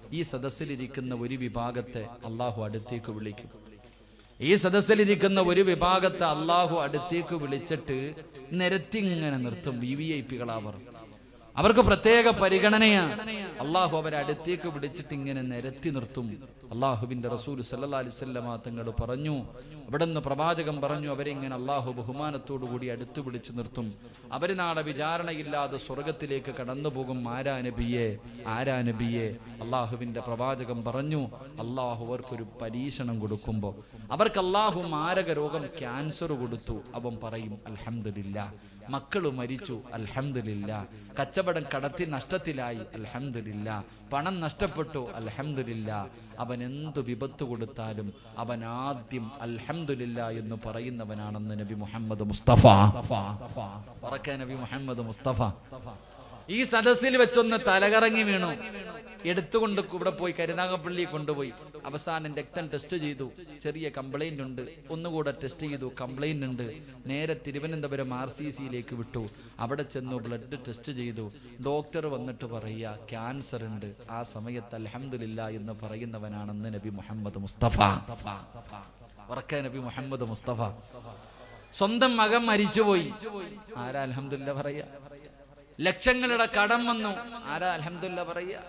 ഈ സദസ്സിലിരിക്കുന്ന ഒരു വിഭാഗത്തെ അള്ളാഹു അടുത്തേക്ക് വിളിക്കും ഈ സദസ്സിലിരിക്കുന്ന ഒരു വിഭാഗത്തെ അള്ളാഹു അടുത്തേക്ക് വിളിച്ചിട്ട് നിരത്തിങ്ങനെ നിർത്തും വി വി ഐ പികളാവർ അവർക്ക് പ്രത്യേക പരിഗണനയാണ് അള്ളാഹു അവരെ അടുത്തേക്ക് വിളിച്ചിട്ട് ഇങ്ങനെ നിരത്തി നിർത്തും അള്ളാഹുവിന്റെ റസൂൽ സല്ലാ അലിസ്വല്ലമ തങ്ങൾ പറഞ്ഞു അവിടെ നിന്ന് പ്രവാചകം പറഞ്ഞു അവരെ ഇങ്ങനെ അള്ളാഹു ബഹുമാനത്തോടു കൂടി അടുത്തു വിളിച്ചു നിർത്തും അവര് നാളെ വിചാരണയില്ലാതെ സ്വർഗത്തിലേക്ക് കടന്നു പോകും ആരാ നബിയെ ആരാ നബിയെ അള്ളാഹുവിന്റെ പ്രവാചകം പറഞ്ഞു അള്ളാഹു അവർക്കൊരു പരീക്ഷണം കൊടുക്കുമ്പോൾ അവർക്ക് അള്ളാഹു മാരക രോഗം ക്യാൻസർ കൊടുത്തു അവൻ പറയും അൽഹംദുലില്ല മക്കള് മരിച്ചു അൽഹംദുലില്ല കച്ചവടം കടത്തി നഷ്ടത്തിലായി അൽഹംദുലില്ല പണം നഷ്ടപ്പെട്ടു അൽഹംദുലില്ല അവൻ എന്തു വിപത്ത് കൊടുത്താലും അവൻ ആദ്യം അൽഹംദുലില്ല എന്ന് പറയുന്നവനാണെന്ന് നബി മുഹമ്മദ് മുസ്തഫ ഉറക്കെ നബി മുഹമ്മദ് മുസ്തഫ ഈ സദസ്സിൽ വെച്ചൊന്ന് തലകറങ്ങി വീണു എടുത്തുകൊണ്ട് ഇവിടെ പോയി കരുനാഗപ്പള്ളി കൊണ്ടുപോയി അവസാനം രക്തം ടെസ്റ്റ് ചെയ്തു ചെറിയ കംപ്ലൈന്റ് ഉണ്ട് ഒന്നുകൂടെ ടെസ്റ്റ് ചെയ്തു കംപ്ലൈന്റ് ഉണ്ട് നേരെ തിരുവനന്തപുരം ആർ സി സിയിലേക്ക് വിട്ടു അവിടെ ചെന്നു ബ്ലഡ് ടെസ്റ്റ് ചെയ്തു ഡോക്ടർ വന്നിട്ട് പറയുക ക്യാൻസർ ഉണ്ട് ആ സമയത്ത് അൽഹംദുലില്ല എന്ന് പറയുന്നവനാണെന്ന് നബി മുഹമ്മദ് മുസ്തഫ ഉറക്കെ നബി മുഹമ്മദ് മുസ്തഫ സ്വന്തം മകൻ മരിച്ചുപോയി ആരാ അൽഹംദുലില്ല പറയാ ലക്ഷങ്ങളുടെ കടം വന്നു ആരാ അൽഹംദുലില്ല പറയാ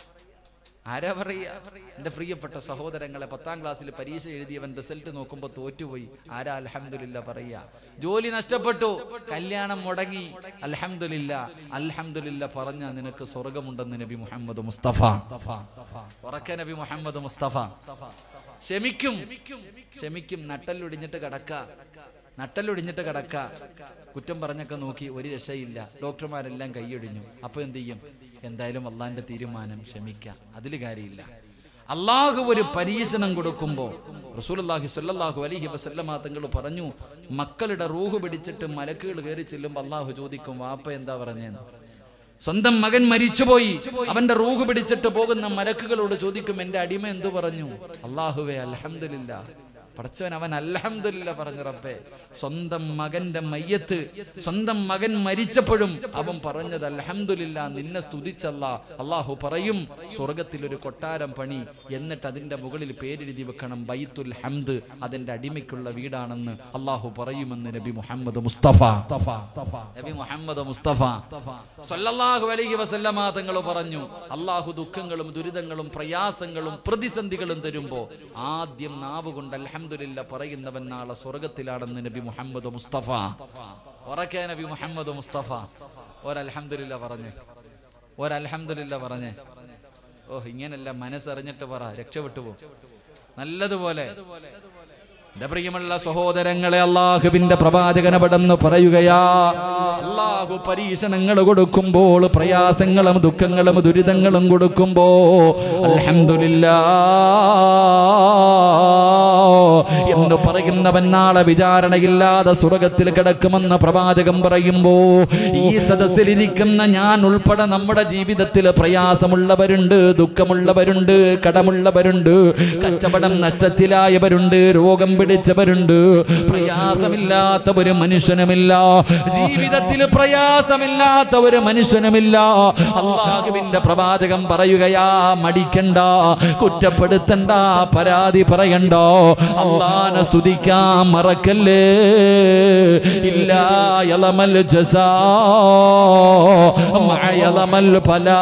ആരാ പറയാ എന്റെ പ്രിയപ്പെട്ട സഹോദരങ്ങളെ പത്താം ക്ലാസ്സിൽ പരീക്ഷ എഴുതിയവൻ റിസൾട്ട് നോക്കുമ്പോൾ തോറ്റുപോയി ആരാ അൽഹംദുലില്ല പറയാ ജോലി നഷ്ടപ്പെട്ടു കല്യാണം മുടങ്ങി അൽഹംദുലില്ല അൽഹംദുലില്ല പറഞ്ഞ നിനക്ക് സ്വർഗമുണ്ടെന്ന് നബി മുഹമ്മദ് മുസ്തഫ ഉറക്കെ നബി മുഹമ്മദ് മുസ്തഫ ക്ഷമിക്കും ക്ഷമിക്കും നട്ടല്ലൊടിഞ്ഞിട്ട് കിടക്ക നട്ടല്ലൊടിഞ്ഞിട്ട് കിടക്ക കുറ്റം പറഞ്ഞൊക്കെ നോക്കി ഒരു രക്ഷയില്ല ഡോക്ടർമാരെല്ലാം കൈയൊടിഞ്ഞു അപ്പൊ എന്ത് ചെയ്യും എന്തായാലും അള്ളാന്റെ തീരുമാനം ക്ഷമിക്കാം അതിൽ കാര്യമില്ല അള്ളാഹു ഒരു പരീക്ഷണം കൊടുക്കുമ്പോൾ റസൂലുള്ളാഹി സ്വല്ലല്ലാഹു അലൈഹി വസല്ലമ തങ്ങൾ പറഞ്ഞു മക്കളുടെ റൂഹ് പിടിച്ചിട്ട് മലക്കുകൾ കയറി ചെല്ലുമ്പോൾ അള്ളാഹു ചോദിക്കും വാപ്പ എന്താ പറഞ്ഞേന്ന് സ്വന്തം മകൻ മരിച്ചുപോയി അവന്റെ റൂഹ് പിടിച്ചിട്ട് പോകുന്ന മലക്കുകളോട് ചോദിക്കും എന്റെ അടിമ എന്തു പറഞ്ഞു അള്ളാഹുവേ അൽഹംദുലില്ല പടച്ചവൻ അവൻ അൽഹംദുലില്ല പറഞ്ഞു റബ്ബേ സ്വന്തം മകന്റെ മയ്യത്ത് സ്വന്തം മകൻ മരിച്ചപ്പോഴും അവൻ പറഞ്ഞത് അൽഹംദുലില്ല നിന്നെ സ്തുതിച്ചല്ല അള്ളാഹു പറയും സ്വർഗത്തിൽ ഒരു കൊട്ടാരം പണി എന്നിട്ട് അതിന്റെ മുകളിൽ പേരെഴുതി വെക്കണം ബൈത്തുൽ ഹംദ് അതിന്റെ അടിമയ്ക്കുള്ള വീടാണെന്ന് അള്ളാഹു പറയുമെന്ന് നബി മുഹമ്മദ് മുസ്തഫ നബി മുഹമ്മദ് മുസ്തഫ സല്ലല്ലാഹു അലൈഹി വസല്ലമ തങ്ങൾ പറഞ്ഞു അള്ളാഹു ദുഃഖങ്ങളും ദുരിതങ്ങളും പ്രയാസങ്ങളും പ്രതിസന്ധികളും തരുമ്പോ ആദ്യം നാവ് കൊണ്ട് അൽഹംദുലില്ല പറയുന്നവൻ നാളെ സ്വർഗത്തിലാണെന്ന് നബി മുഹമ്മദ് മുസ്തഫ ഉറക്കെ നബി മുഹമ്മദ് മുസ്തഫ ഒരൽഹംദുലില്ല പറഞ്ഞേ ഒരൽഹംദുലില്ല പറഞ്ഞേ ഓ ഇങ്ങനല്ല മനസ്സറിഞ്ഞിട്ട് പറ രക്ഷപ്പെട്ടു പോ നല്ലതുപോലെ എന്റെ പ്രിയമുള്ള സഹോദരങ്ങളെ അള്ളാഹുവിന്റെ പ്രവാചകനപടെന്ന് പറയുകയാ അള്ളാഹു പരീക്ഷണങ്ങൾ കൊടുക്കുമ്പോൾ പ്രയാസങ്ങളും ദുഃഖങ്ങളും ദുരിതങ്ങളും കൊടുക്കുമ്പോ അൽഹംദുലില്ലാ എന്ന് പറയുന്നവൻ നാളെ വിചാരണയില്ലാതെ സ്വർഗത്തിൽ കിടക്കുമെന്ന് പ്രവാചകം പറയുമ്പോ ഈ സദസ്സിലിരിക്കുന്ന ഞാൻ ഉൾപ്പെടെ നമ്മുടെ ജീവിതത്തിൽ പ്രയാസമുള്ളവരുണ്ട് ദുഃഖമുള്ളവരുണ്ട് കടമുള്ളവരുണ്ട് കച്ചവടം നഷ്ടത്തിലായവരുണ്ട് രോഗം പിടിച്ചവരുണ്ട് പ്രയാസമില്ലാത്ത ഒരു മനുഷ്യനുമില്ല ജീവിതത്തിൽ പ്രയാസമില്ലാത്ത ഒരു മനുഷ്യനുമില്ല അള്ളാഹുവിന്റെ പ്രവാചകം പറയുകയാ മടിക്കണ്ട കുറ്റപ്പെടുത്തണ്ട പരാതി പറയണ്ട അള്ളാനെ സ്തുതിക്കാൻ മറക്കല്ലേ ഇല്ല യലമൽ ജസാ മഅയലമൽ ഫലാ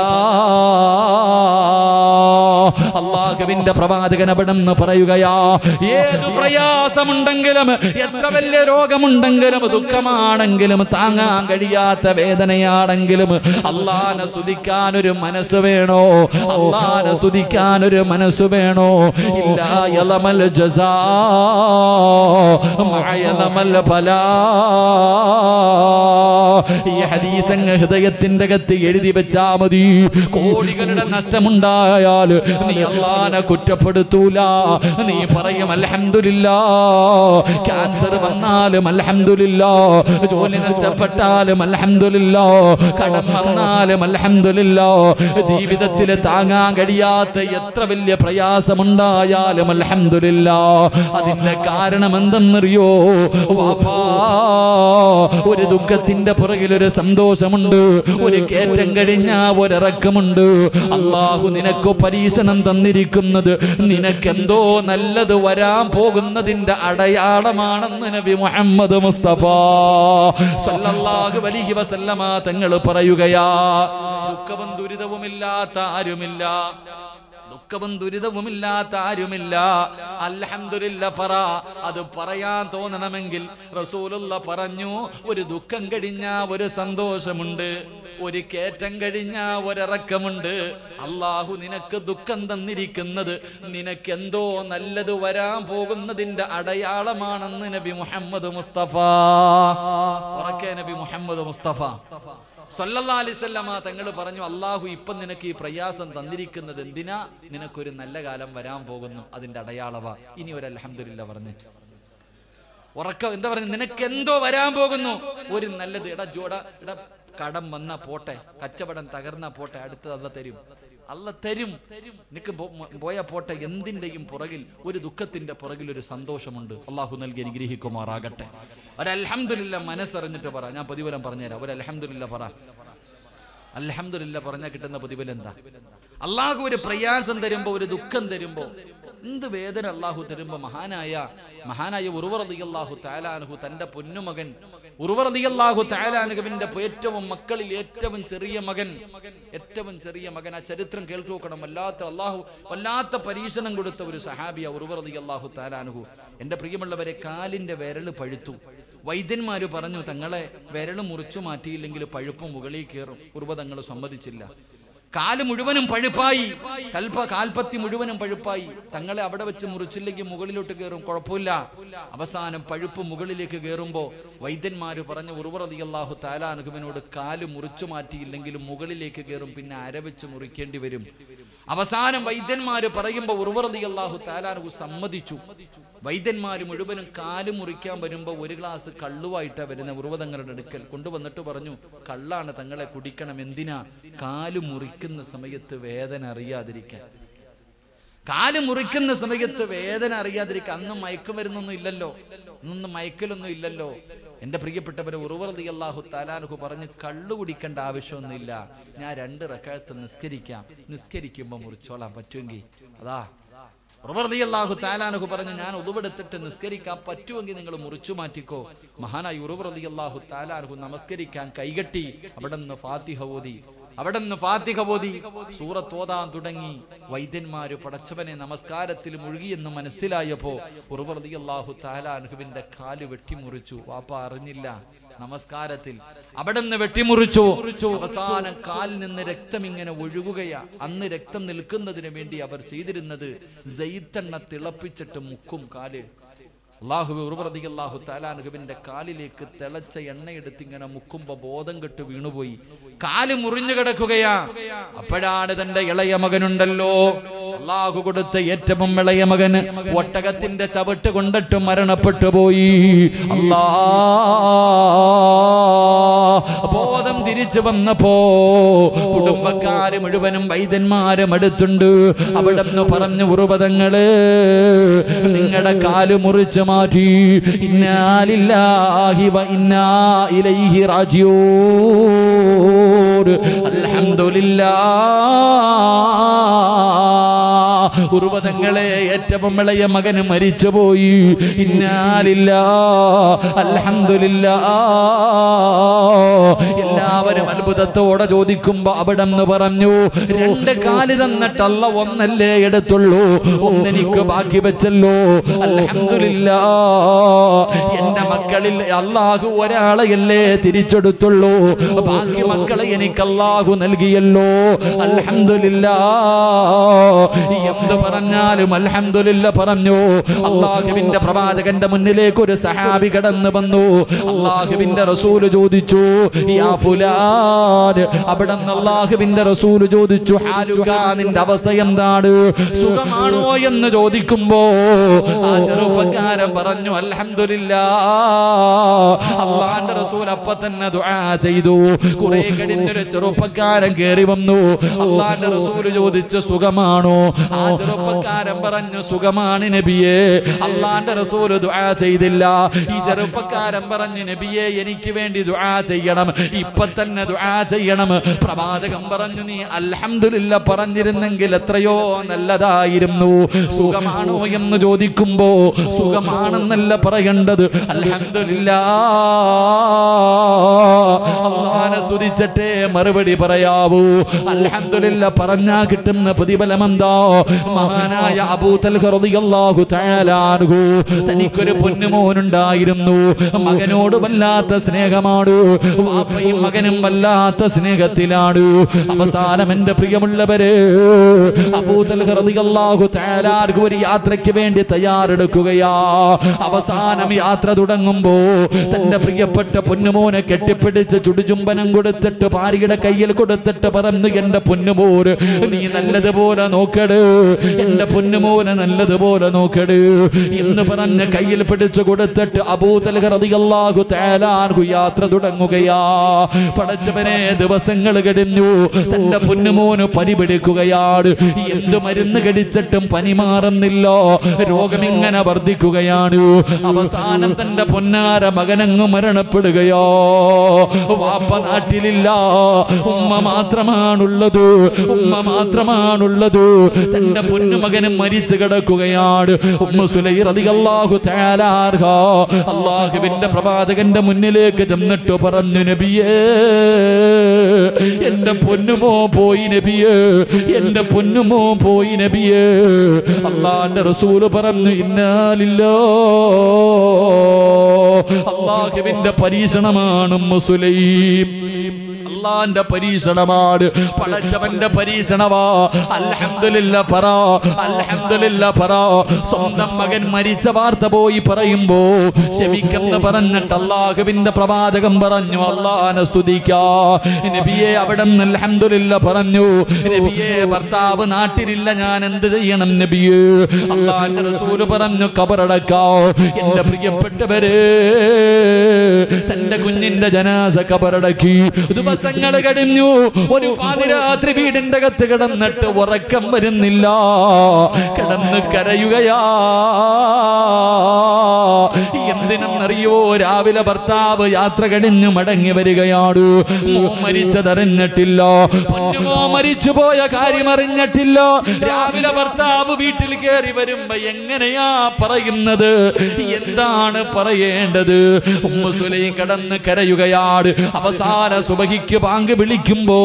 അള്ളാഹുവിന്റെ പ്രവാചകൻ അവിടെന്ന് പറയുകയാ ഏത് പ്രയാസമുണ്ടെങ്കിലും എത്ര വലിയ രോഗമുണ്ടെങ്കിലും ദുഃഖമാണെങ്കിലും താങ്ങാൻ കഴിയാത്ത വേദനയാണെങ്കിലും അള്ളാനെ സ്തുതിക്കാൻ ഒരു മനസ്സ് വേണോ അള്ളാനെ സ്തുതിക്കാൻ ഒരു മനസ്സ് വേണോ ഇല്ല യലമൽ ജസാ മഅയലമൽ ഫലാ ഈ ഹദീസങ്ങ് ഹൃദയത്തിന്റെ അകത്ത് എഴുതി വെച്ചാ മതി കോടികളുടെ നഷ്ടമുണ്ടായാൽ നീ അള്ളാനെ ഖുർആനെ കുറ്റപ്പെടുത്തൂല നീ പറയും അൽഹംദുലില്ല ക്യാൻസർ വന്നാലും അൽഹംദുലില്ല ജോലി നഷ്ടപ്പെട്ടാലും അൽഹംദുലില്ല കടം വന്നാലും അൽഹംദുലില്ല ജീവിതത്തിൽ താങ്ങാൻ കഴിയാത്ത എത്ര വലിയ പ്രയാസമുണ്ടായാലും അൽഹംദുലില്ല അതിന്റെ കാരണം എന്തെന്നറിയോ വാപ്പാ ഒരു ദുഃഖത്തിന്റെ പുറകിൽ ഒരു സന്തോഷമുണ്ട് ഒരു കയറ്റം കഴിഞ്ഞ ഒരിറക്കമുണ്ട് അള്ളാഹു നിനക്ക് പരീക്ഷണം തന്നിരിക്കുന്നത് നിനക്കെന്തോ നല്ലത് വരാൻ പോകുന്നതിന്റെ അടയാളമാണെന്ന് നബി മുഹമ്മദ് മുസ്തഫ സല്ലല്ലാഹു അലൈഹി വസല്ലമ തങ്ങൾ പറയുകയാ ദുഃഖവും ദുരിതവുമില്ലാത്ത ആരുമില്ല ദുഃഖവും ദുരിതവുമില്ലാത്ത ആരുമില്ല അൽഹംദുലില്ല പറ അത് പറയാൻ തോന്നണമെങ്കിൽ റസൂലുള്ള പറഞ്ഞു ഒരു ദുഃഖം കഴിഞ്ഞ ഒരു സന്തോഷമുണ്ട് ഒരു കയറ്റം കഴിഞ്ഞ ഒരിറക്കമുണ്ട് അള്ളാഹു നിനക്ക് ദുഃഖം തന്നിരിക്കുന്നത് നിനക്ക് എന്തോ നല്ലത് വരാൻ പോകുന്നതിന്റെ അടയാളമാണെന്ന് നബി മുഹമ്മദ് മുസ്തഫ ഉറക്കെ നബി മുഹമ്മദ് മുസ്തഫ സല്ലല്ലാ അലിസല്ലമ തങ്ങൾ പറഞ്ഞു അള്ളാഹു ഇപ്പം നിനക്ക് ഈ പ്രയാസം തന്നിരിക്കുന്നത് എന്തിനാ നിനക്കൊരു നല്ല കാലം വരാൻ പോകുന്നു അതിന്റെ അടയാളവ ഇനി ഒരു അലഹമില്ല പറഞ്ഞ് ഉറക്കം എന്താ പറയുക നിനക്ക് എന്തോ വരാൻ പോകുന്നു ഒരു നല്ലത് ഇട ജോട ഇട കടം വന്ന പോട്ടെ കച്ചവടം തകർന്ന പോട്ടെ അടുത്തത് അല്ല തരും അല്ല തരും നിനക്ക് പോ- പോയ പോട്ടെ എന്തിന്റെയും പുറകിൽ ഒരു ദുഃഖത്തിന്റെ പുറകിൽ ഒരു സന്തോഷമുണ്ട് അള്ളാഹു നൽകി അനുഗ്രഹിക്കുമാറാകട്ടെ ഒരു അൽഹംദുലില്ല മനസ്സറിഞ്ഞിട്ട് പറ ഞാൻ പ്രതിഫലം പറഞ്ഞുതരാം ഒരു അൽഹംദുലില്ല പറ അൽഹംദുലില്ല പറഞ്ഞാൽ കിട്ടുന്ന പ്രതിഫലം എന്താ അള്ളാഹു ഒരു പ്രയാസം തരുമ്പോ ഒരു ദുഃഖം തരുമ്പോ എന്ത് വേദന അള്ളാഹു തരുമ്പോ മഹാനായ മഹാനായ ഉറുവറതി അള്ളാഹു താലാനുഹു തന്റെ പൊന്നുമകൻ ഉറുവറതി അള്ളാഹു താലാനുഹുവിന്റെ ഏറ്റവും മക്കളിൽ ഏറ്റവും ചെറിയ മകൻ ഏറ്റവും ചെറിയ മകൻ ആ ചരിത്രം കേൾക്കു നോക്കണം വല്ലാത്ത അള്ളാഹു വല്ലാത്ത പരീക്ഷണം കൊടുത്ത ഒരു സഹാബിയ ഉറുവറതി അള്ളാഹു താലാനുഹു എന്റെ പ്രിയമുള്ളവരെ കാലിന്റെ വിരല് പഴുത്തു വൈദ്യന്മാര് പറഞ്ഞു തങ്ങളെ വിരല് മുറിച്ചു മാറ്റിയില്ലെങ്കിൽ പഴുപ്പ് മുകളിൽ കയറും ഉറുവ തങ്ങൾ സമ്മതിച്ചില്ല കാല് മുഴുവനും പഴുപ്പായി കൽപ്പ കാൽപ്പത്തി മുഴുവനും പഴുപ്പായി തങ്ങളെ അവിടെ വെച്ച് മുറിച്ചില്ലെങ്കിൽ മുകളിലോട്ട് കയറും കുഴപ്പമില്ല അവസാനം പഴുപ്പ് മുകളിലേക്ക് കയറുമ്പോ വൈദ്യന്മാര് പറഞ്ഞ ഉറുവറതി അള്ളാഹു താലാനുഹുവിനോട് കാല് മുറിച്ചു മാറ്റിയില്ലെങ്കിലും മുകളിലേക്ക് കയറും പിന്നെ അരവെച്ച് മുറിക്കേണ്ടി വരും അവസാനം വൈദ്യന്മാര് പറയുമ്പോ ഉറുവറതി അള്ളാഹു താലാനുഹു സമ്മതിച്ചു വൈദ്യന്മാര് മുഴുവനും കാല് മുറിക്കാൻ വരുമ്പോ ഒരു ഗ്ലാസ് കള്ളുവായിട്ടാ വരുന്ന ഉറുവതങ്ങളുടെ അടുക്കൽ കൊണ്ടുവന്നിട്ട് പറഞ്ഞു കള്ളാണ് തങ്ങളെ കുടിക്കണം എന്തിനാ കാല് മുറിക്കുന്ന സമയത്ത് വേദന അറിയാതിരിക്കാൻ കാല് മുറിക്കുന്ന സമയത്ത് വേദന അറിയാതിരിക്കാൻ അന്ന് മയക്കുമരുന്നൊന്നും ഇല്ലല്ലോ അന്നൊന്നും മയക്കലൊന്നും ഇല്ലല്ലോ എന്റെ പ്രിയപ്പെട്ടവരെ ഉറുവർതി അള്ളാഹു താലാനുഹു പറഞ്ഞ് കള്ളു കുടിക്കേണ്ട ആവശ്യമൊന്നുമില്ല ഞാൻ രണ്ട് റക്കാഴത്ത് നിസ്കരിക്കാം നിസ്കരിക്കുമ്പോൾ മുറിച്ചോളാൻ പറ്റുമെങ്കിൽ അതാ ഉറുവർതി അള്ളാഹു താലാനുഹു പറഞ്ഞു ഞാൻ ഉതുവെടുത്തിട്ട് നിസ്കരിക്കാൻ പറ്റുമെങ്കിൽ നിങ്ങൾ മുറിച്ചു മാറ്റിക്കോ മഹാനായി ഉറുവർതി അള്ളാഹു താലാനുഹു നമസ്കരിക്കാൻ കൈകെട്ടി അവിടെ നിന്ന് ഫാത്തിഹ ഓതി അവിടെ നിന്ന് ഫാത്തിഹ ഓതി സൂറത്ത് ഓതാൻ തുടങ്ങി വൈദ്യന്മാര് പടച്ചവനെ നമസ്കാരത്തിൽ മുഴുകിയെന്ന് മനസ്സിലായപ്പോ ഉറുവർതി അള്ളാഹു താലാനുഹുവിന്റെ കാല് വെട്ടിമുറിച്ചു വാപ്പ അറിഞ്ഞില്ല നമസ്കാരത്തിൽ അവിടെ നിന്ന് വെട്ടിമുറിച്ചു അവസാനം കാലിൽ നിന്ന് രക്തം ഇങ്ങനെ ഒഴുകുകയാ അന്ന് രക്തം നിൽക്കുന്നതിന് വേണ്ടി അവർ ചെയ്തിരുന്നത് ജയ്ത്തെണ്ണ തിളപ്പിച്ചിട്ട് മുക്കും കാല് അള്ളാഹു ഉറുപ്രതി അള്ളാഹു താലാനുഹുവിന്റെ കാലിലേക്ക് തിളച്ച എണ്ണയെടുത്ത് ഇങ്ങനെ മുക്കുമ്പോ ബോധം കെട്ട് വീണുപോയി കാല് മുറിഞ്ഞു കിടക്കുകയാ അപ്പോഴാണ് തന്റെ ഇളയ മകനുണ്ടല്ലോ അള്ളാഹു കൊടുത്ത ഏറ്റവും ഇളയ മകന് ഒട്ടകത്തിന്റെ ചവിട്ട് കൊണ്ടിട്ട് മരണപ്പെട്ടു പോയി അല്ലാ ബോധം തിരിച്ചു വന്നപ്പോ കുടുംബക്കാര് മുഴുവനും വൈദ്യന്മാരും അടുത്തുണ്ട് അവിടെ നിന്ന് പറഞ്ഞു ഉറുപതങ്ങള് നിങ്ങളുടെ കാല് മുറിച്ചു മാറ്റി ഇന്നാലില്ലാഹി വ ഇന്നാ ഇലൈഹി റാജിഊൻ അൽഹംദുലില്ലാ ഉർവതങ്ങളെ ഏറ്റവും ഇളയ മകന് മരിച്ചുപോയി ഇന്നാലില്ല അൽഹംദുലില്ല എല്ലാവരും അത്ഭുതത്തോടെ ചോദിക്കുമ്പോ അവിടെ നിന്ന് പറഞ്ഞു രണ്ട് കാല് തന്നിട്ടല്ല ഒന്നല്ലേ എടുത്തുള്ളൂ ഒന്നെനിക്ക് ബാക്കി വെച്ചല്ലോ അൽഹംദുലില്ല എന്റെ മക്കളിൽ അള്ളാഹു ഒരാളെയല്ലേ തിരിച്ചെടുത്തുള്ളൂ ബാക്കി മക്കളെ എനിക്ക് അള്ളാഹു നൽകിയല്ലോ അൽഹംദുലില്ല എന്ത് എന്ത് പറഞ്ഞാലും അൽഹംദുലില്ല പറഞ്ഞു അള്ളാഹുവിന്റെ പ്രവാചകന്റെ മുന്നിലേക്ക് ഒരു സഹാബി കടന്നു വന്നു അള്ളാഹുവിന്റെ റസൂല് ചോദിച്ചു യാ ഫുലാൻ അവിടെ അള്ളാഹുവിന്റെ റസൂല് ചോദിച്ചു ഹാലുക നിന്റെ അവസ്ഥ എന്താണ് സുഖമാണോ എന്ന് ചോദിക്കുമ്പോ ആ ചെറുപ്പക്കാരൻ പറഞ്ഞു അൽഹംദുലില്ല അള്ളാന്റെ റസൂൽ അപ്പൊ തന്നെ ദുആ ചെയ്തു കുറെ കഴിഞ്ഞൊരു ചെറുപ്പക്കാരൻ കേറി വന്നു അള്ളാന്റെ റസൂല് ചോദിച്ചു സുഖമാണോ ആ ചെറുപ്പക്കാരൻ പറഞ്ഞു സുഖമാണ് നബിയെ അള്ളാന്റെ റസൂല് ദുആ ചെയ്തില്ല ഈ ചെറുപ്പക്കാരൻ പറഞ്ഞു നബിയെ എനിക്ക് വേണ്ടി ദുആ ചെയ്യണം ഇപ്പൊ തന്നെ ദുആ ചെയ്യണം പ്രവാചകൻ പറഞ്ഞു നീ അൽഹംദുലില്ല പറഞ്ഞിരുന്നെങ്കിൽ എത്രയോ നല്ലതായിരുന്നു സുഖമാണോ എന്ന് ചോദിക്കുമ്പോ സുഖമാണെന്നല്ല പറയേണ്ടത് അൽഹംദുലില്ല അള്ളാനെ സ്തുതിച്ചിട്ടേ മറുപടി പറയാവൂ അൽഹംദുലില്ല പറഞ്ഞാ കിട്ടുന്ന പ്രതിഫലം എന്താ മഹാനായ അബൂതൽ റളിയല്ലാഹു തആല അൻഹു തനിക്കൊരു പൊന്നുമോനുണ്ടായിരുന്നു മകനോട് വല്ലാത്ത സ്നേഹമാണ് വാപ്പയും മകനും വല്ലാത്ത സ്നേഹത്തിലാണ് അവസാനം എന്റെ പ്രിയമുള്ളവര് അബൂതൽ റളിയല്ലാഹു തആല അൻഹു ഒരു യാത്രയ്ക്ക് വേണ്ടി തയ്യാറെടുക്കുകയാ അവസാനം യാത്ര തുടങ്ങുമ്പോ തന്റെ പ്രിയപ്പെട്ട പൊന്നുമോനെ കെട്ടിപ്പിടിച്ച് ചുടുചുംബനം കൊടുത്തിട്ട് ഭാര്യയുടെ കയ്യിൽ കൊടുത്തിട്ട് പറഞ്ഞു എന്റെ പൊന്നുമോര് നീ നല്ലതുപോലെ നോക്കട് എന്റെ പൊന്നുമോനെ നല്ലതുപോലെ നോക്കട് എന്ന് പറഞ്ഞ് കയ്യിൽ പിടിച്ചു കൊടുത്തിട്ട് അബൂതൽ റളിയല്ലാഹു തആല അൻഹു യാത്ര തുടങ്ങുകയാ പടച്ചവനെ ദിവസങ്ങൾ കഴിഞ്ഞു തന്റെ പൊന്നുമോന് പനി പിടിക്കുകയാണ് എന്ത് മരുന്ന് കടിച്ചിട്ടും പനി മാറുന്നില്ല രോഗം ഇങ്ങനെ വർദ്ധിക്കുകയാണ് അവസാനം തന്റെ പൊന്നാര മകനങ്ങ് മരണപ്പെടുകയോ വാപ്പ നാട്ടിലില്ല ഉമ്മ മാത്രമാണുള്ളത് ഉമ്മ മാത്രമാണുള്ളത് തന്റെ പൊന്നുമകനും മരിച്ചു കിടക്കുകയാണ് ഉമ്മ സുലൈർ അധികല്ലാഹു തയ്യാറാർഹ അള്ളാഹുവിന്റെ പ്രവാചകന്റെ മുന്നിലേക്ക് ചെന്നിട്ട് പറഞ്ഞു നബിയേ എന്റെ പൊന്നുമോ പോയി നബിയേ എന്റെ പൊന്നുമോ പോയി നബിയേ അള്ളാന്റെ റസൂല് പറഞ്ഞു ഇന്നാലില്ലോ അള്ളാഹുവിന്റെ പരീക്ഷണമാണ് മുസുലൈം അള്ളാന്റെ പരീക്ഷണമാണ് പടച്ചവന്റെ പരീക്ഷണമാ അൽഹംദുലില്ല പറ അൽഹംദുലില്ല പറ സ്വന്തം മകൻ മരിച്ച വാർത്ത പോയി പറയുമ്പോ ക്ഷമിക്കെന്ന് പറഞ്ഞിട്ട് അള്ളാഹുവിന്റെ പ്രവാചകം പറഞ്ഞു അള്ളാനെ സ്തുതിക്കാ നബിയെ അവിടെ നിന്ന് അൽഹംദുലില്ല പറഞ്ഞു നബിയെ ഭർത്താവ് നാട്ടിലില്ല ഞാൻ എന്ത് ചെയ്യണം നബിയെ അള്ളാന്റെ റസൂല് പറഞ്ഞു കബറടക്കാ എന്റെ പ്രിയപ്പെട്ടവരെ തന്റെ കുഞ്ഞിന്റെ ജനാസ കബറടക്കി ദിവസങ്ങൾ കഴിഞ്ഞു ഒരു പാതിരാത്രി വീടിന്റെ അകത്ത് കിടന്നിട്ട് ഉറക്കം വരുന്നില്ല കിടന്ന് കരയുകയാ എന്തിനെന്നറിയോ രാവിലെ ഭർത്താവ് യാത്ര കഴിഞ്ഞു മടങ്ങി വരികയാണ് മോ മരിച്ചതറിഞ്ഞിട്ടില്ല പൊന്നുമോ മരിച്ചു പോയ കാര്യം അറിഞ്ഞിട്ടില്ല രാവിലെ ഭർത്താവ് വീട്ടിൽ കയറി വരുമ്പോ എങ്ങനെയാ പറയുന്നത് എന്താണ് പറയേണ്ടത് ഉമ്മ സുലൈം കടന്ന് കരയുകയാണ് അവസാന സുബഹിക്ക് പാങ്ക് വിളിക്കുമ്പോ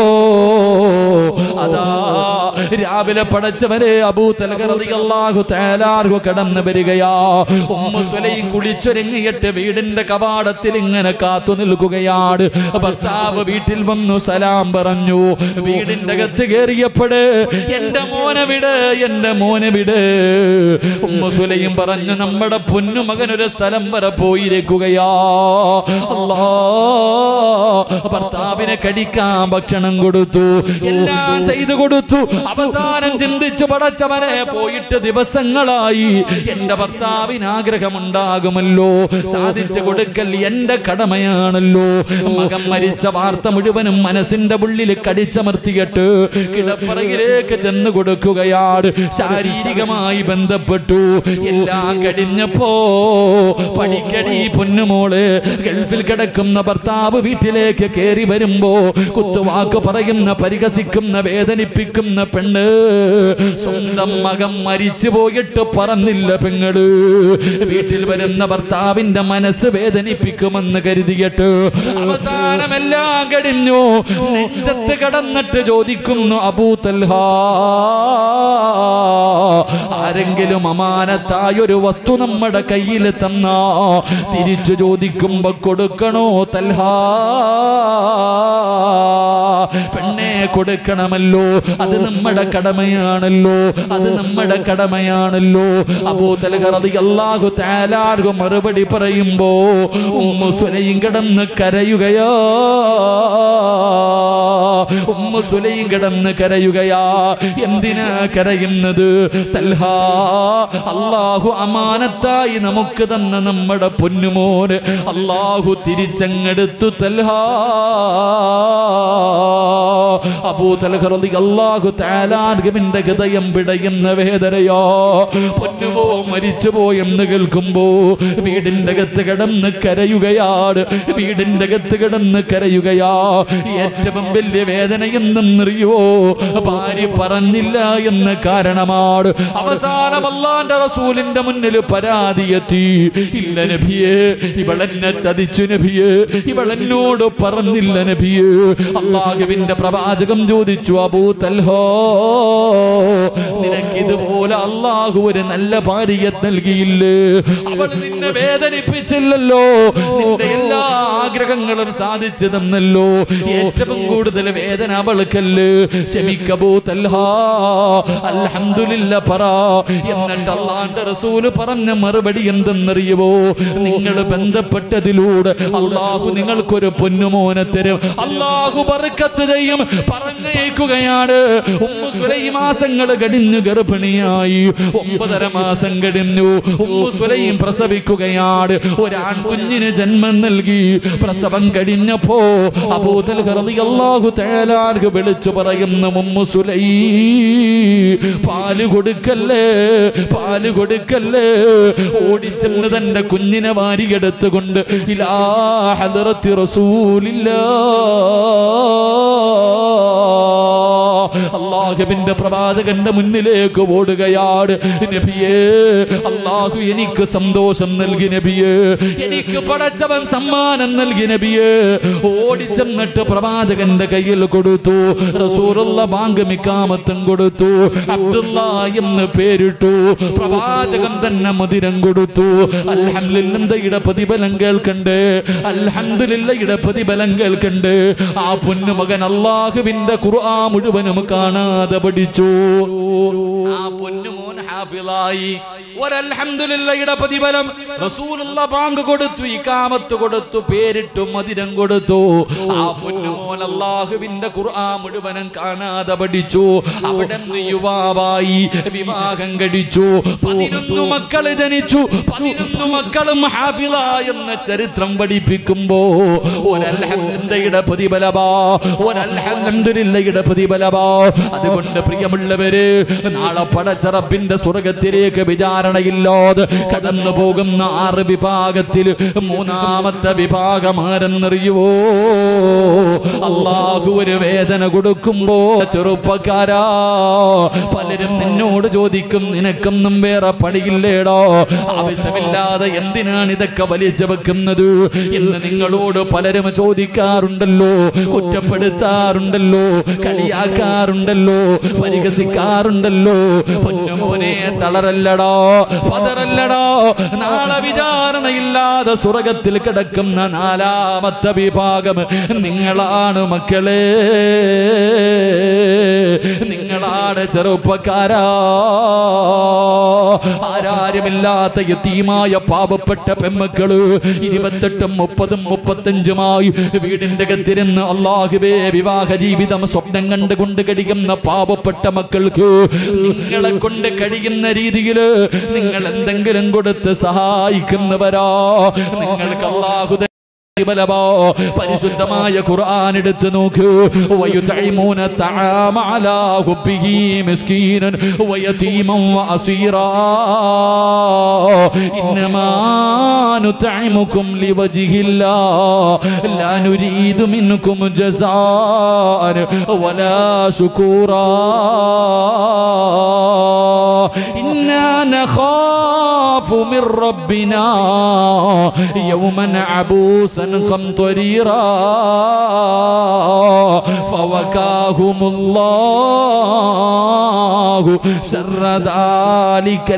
അതാ രാവിലെ പടച്ചവരെ അബൂ തലകറിയാഹു തേലാർഹു കടന്നു വരികയാ ഉമ്മ സുലൈം കുളിച്ചൊരുങ്ങിയിട്ട് വീടിന്റെ കവാടത്തിൽ ഇങ്ങനെ കാത്തു നിൽക്കുകയാണ് ഭർത്താവ് വീട്ടിൽ വന്നു സലാം പറഞ്ഞു വീടിന്റെ അകത്ത് കയറിയപ്പോഴ് എന്റെ മോനെ വിട് എന്റെ മോനെ വിട് ഉമ്മ സുലൈം പറഞ്ഞു നമ്മുടെ പൊന്നുമകൻ ഒരു സ്ഥലം വരെ പോയിരിക്കുകയാ അല്ലാ ഭർത്താവിനെ കടിക്കാൻ ഭക്ഷണം കൊടുത്തു എല്ലാം ചെയ്തു കൊടുത്തു അവസാനം ചിന്തിച്ചു പടച്ചവനെ പോയിട്ട് ദിവസങ്ങളായി എന്റെ ഭർത്താവിന് ആഗ്രഹമുണ്ടാകുമല്ലോ സാധിച്ചു കൊടുക്കൽ എന്റെ കടമയാണല്ലോ മകൻ മരിച്ച വാർത്ത മുഴുവനും മനസ്സിന്റെ ഉള്ളിൽ കടിച്ചമർത്തിയിട്ട് കിടപ്പറയിലേക്ക് ചെന്ന് കൊടുക്കുകയാണ് ശാരീരികമായി ബന്ധപ്പെട്ടു എല്ലാം കഴിഞ്ഞപ്പോ പണിക്കടി പൊന്നുമോള് ഗൾഫിൽ കിടക്കുന്ന ഭർത്താവ് വീട്ടിലേക്ക് കയറി വരുമ്പോ കുത്തുവാക്ക് പറയുന്ന പരിഹസിക്കുന്ന വേദനിപ്പിക്കുന്ന പെണ്ണ് സ്വന്തം മകൻ മരിച്ചു പോയിട്ട് പറന്നില്ല പെങ്ങള് വീട്ടിൽ വരുന്ന ഭർത്താവിന്റെ മനസ്സ് വേദനിപ്പിക്കുമെന്ന് കരുതിയിട്ട് അവസാനമെല്ലാം കഴിഞ്ഞു നെഞ്ചത്ത് കടന്നിട്ട് ചോദിക്കുന്നു അബൂതൽഹ ആരെങ്കിലും അമാനത്തായ ഒരു വസ്തു നമ്മുടെ കയ്യിൽ തന്ന തിരിച്ചു ചോദിക്കുമ്പോ കൊടുക്കണോ തൽഹാ പെണ്ണെ കൊടുക്കണമല്ലോ അത് നമ്മുടെ കടമയാണല്ലോ അത് നമ്മുടെ കടമയാണല്ലോ അബൂ തലകറതി അള്ളാഹു താലാർഹു മറുപടി പറയുമ്പോ ഉമ്മു സുലയും കിടന്ന് കരയുകയോ ഉമ്മു സുലയും കിടന്ന് കരയുകയാ എന്തിനാ കരയുന്നത് തൽഹാ അള്ളാഹു അമാനത്തായി നമുക്ക് തന്ന നമ്മുടെ പൊന്നുമോന് അള്ളാഹു തിരിച്ചങ്ങെടുത്തു തൽഹാ അബൂ തൽഹറതി അള്ളാഹു താലാർഗമിന്റെ ഹൃദയം പിടയുന്ന വേദനയോ പൊന്നുമോ മരിച്ചുപോയെന്ന് കേൾക്കുമ്പോ വീടിന്റെ അകത്ത് കിടന്ന് കരയുകയാണ് വീടിന്റെ അകത്ത് കിടന്ന് കരയുകയാ ഏറ്റവും വലിയ വേദന എന്തെന്നറിയോ ഭാര്യ പറഞ്ഞില്ല എന്ന് കാരണമാണ് അവസാനം അള്ളാന്റെ റസൂലിന്റെ മുന്നിൽ പരാതി എത്തി ഇല്ല നബിയേ ഇവളെന്നെ ചതിച്ചു നബിയേ ഇവളെന്നോട് പറഞ്ഞില്ല നബിയേ അള്ളാഹുവിന്റെ പ്രവാചകം ചോദിച്ചു അബൂ തൽഹോ നിനക്ക് ഇതുപോലെ അള്ളാഹു ഒരു നല്ല ഭാര്യയെ നൽകിയില്ലേ അവൾ നിന്നെ വേദനിപ്പിച്ചില്ലല്ലോ നിന്റെ എല്ലാ ആഗ്രഹങ്ങളും സാധിച്ചു തന്നല്ലോ ഏറ്റവും കൂടുതൽ വേദന അവൾക്കല്ലേ ക്ഷമിക്കബൂ തൽഹാ അൽഹംദുലില്ല പറ എന്നിട്ട് അള്ളാന്റെ റസൂല് പറഞ്ഞ മറുപടി എന്തെന്നറിയുവോ നിങ്ങൾ ബന്ധപ്പെട്ടതിലൂടെ അള്ളാഹു നിങ്ങൾക്കൊരു പൊന്നുമോനെ തരും അള്ളാഹു ബർക്കത്ത് ചെയ്യും പറഞ്ഞേക്കുകയാണ് ഉമ്മു സുലൈ മാസങ്ങൾ കഴിഞ്ഞു ഗർഭിണിയായി ഒമ്പതര മാസം കഴിഞ്ഞു ഉമ്മു സുലൈം പ്രസവിക്കുകയാണ് ഒരാൺകുഞ്ഞിന് ജന്മം നൽകി പ്രസവം കഴിഞ്ഞപ്പോ അബൂതൽ അള്ളാഹു തേലാർക്ക് വിളിച്ചു പറയുന്ന ഉമ്മു സുലൈ പാല് കൊടുക്കല്ലേ പാല് കൊടുക്കല്ലേ ഓടിച്ചെന്ന് തന്റെ കുഞ്ഞിനെ വാരിയെടുത്തുകൊണ്ട് ഇലാ ഹദറത്തി റസൂലില്ല അള്ളാഹുവിന്റെ പ്രവാചകന്റെ മുന്നിലേക്ക് ഓടുകയാണ് നബിയേ അള്ളാഹു എനിക്ക് സന്തോഷം നൽകി നബിയേ എനിക്ക് പടച്ചവൻ സമ്മാനം നൽകി നബിയേ ഓടിച്ചെന്നിട്ട് പ്രവാചകന്റെ കയ്യിൽ കൊടുത്തു റസൂറുള്ള ബാങ്ക് മിക്കാമത്തും കൊടുത്തു അബ്ദുള്ള എന്ന് പേരിട്ടു പ്രവാചകൻ തന്നെ മധുരം കൊടുത്തു അൽഹംദുലില്ലയുടെ പ്രതിഫലം കേൾക്കണ്ടേ അൽഹംദുലില്ലയുടെ പ്രതിഫലം കേൾക്കണ്ടേ ആ പൊന്നുമകൻ അള്ളാഹുവിന്റെ ഖുർആ മുഴുവനും കാണാതെ പഠിച്ചു ആ പൊന്നുമോൻ ഹാഫിളായി ഒരൽഹംദുലില്ലയുടെ പ്രതിഫലം റസൂലുള്ള ബാങ്ക് കൊടുത്തു ഇക്കാമത്ത് കൊടുത്തു പേരിട്ടു മതിരം കൊടുത്തു ആ പൊന്നുമോൻ അള്ളാഹുവിന്റെ ഖുർആ മുഴുവനും കാണാതെ പഠിച്ചു അവിടെ നിന്ന് യുവാവായി വിവാഹം കഴിച്ചു പതിനൊന്ന് മക്കള് ജനിച്ചു പതിനൊന്ന് മക്കളും ഹാഫിള എന്ന ചരിത്രം പഠിപ്പിക്കുമ്പോ ഒരൽഹംദയുടെ പ്രതിഫലമാ ഒരൽഹംദുലില്ലയുടെ പ്രതിഫലമാ അതുകൊണ്ട് പ്രിയമുള്ളവര് നാളെ പടച്ചറപ്പിന്റെ സ്വർഗത്തിലേക്ക് വിചാരണയില്ലാതെ കടന്നു പോകുന്ന ആറ് വിഭാഗത്തിൽ മൂന്നാമത്തെ വിഭാഗം ആരെന്നറിയുവോ അള്ളാഹു ഒരു വേദന കൊടുക്കുമ്പോ ചെറുപ്പക്കാരാ പലരും നിന്നോട് ചോദിക്കും നിനക്കൊന്നും വേറെ പണിയില്ലേടോ ആവശ്യമില്ലാതെ എന്തിനാണ് ഇതൊക്കെ വലിച്ചു വെക്കുന്നത് എന്ന് നിങ്ങളോട് പലരും ചോദിക്കാറുണ്ടല്ലോ കുറ്റപ്പെടുത്താറുണ്ടല്ലോ കളിയാക്കാറുണ്ടല്ലോ പരിഹസിക്കാറുണ്ടല്ലോ പൊന്നുമോനെ തളരല്ലടോ പതറല്ലടോ നാളെ വിചാരണയില്ലാതെ സ്വർഗത്തിൽ കിടക്കുന്ന നാലാമത്തെ വിഭാഗം നിങ്ങളാണ് മക്കളെ നിങ്ങളാണ് ചെറുപ്പക്കാരാ ആരാരുമില്ലാത്ത യത്തീമായ പാവപ്പെട്ട പെമ്മക്കള് ഇരുപത്തെട്ടും മുപ്പതും മുപ്പത്തഞ്ചുമായി വീടിന്റെ അകത്തിരുന്ന് അള്ളാഹുവേ വിവാഹ ജീവിതം സ്വപ്നം കണ്ടുകൊണ്ട് കഴിയുന്ന പാവപ്പെട്ട മക്കൾക്ക് നിങ്ങളെ കൊണ്ട് കഴിയുന്ന രീതിയിൽ നിങ്ങൾ എന്തെങ്കിലും കൊടുത്ത് സഹായിക്കുന്നവരാ നിങ്ങൾക്ക് അള്ളാഹു ബലവോ പരിശുദ്ധമായ ഖുർആൻ എടുത്ത് നോക്കൂ വയുതൈമൂന തആമ അലാ ഹുബ്ബിഹി മിസ്കീനൻ വയതീമൻ വഅസീറാ ഇന്നമാ നുതൈമുകും ലിവജ്ഹില്ലാ ലാ നുരീദു മിൻകും ജസാഅൻ വലാ ശുകൂറാ ഇന്നാ നഖാഫു نخاف من ربنا يوما عبوسا قمطريرا فوكاهم الله شر ذلك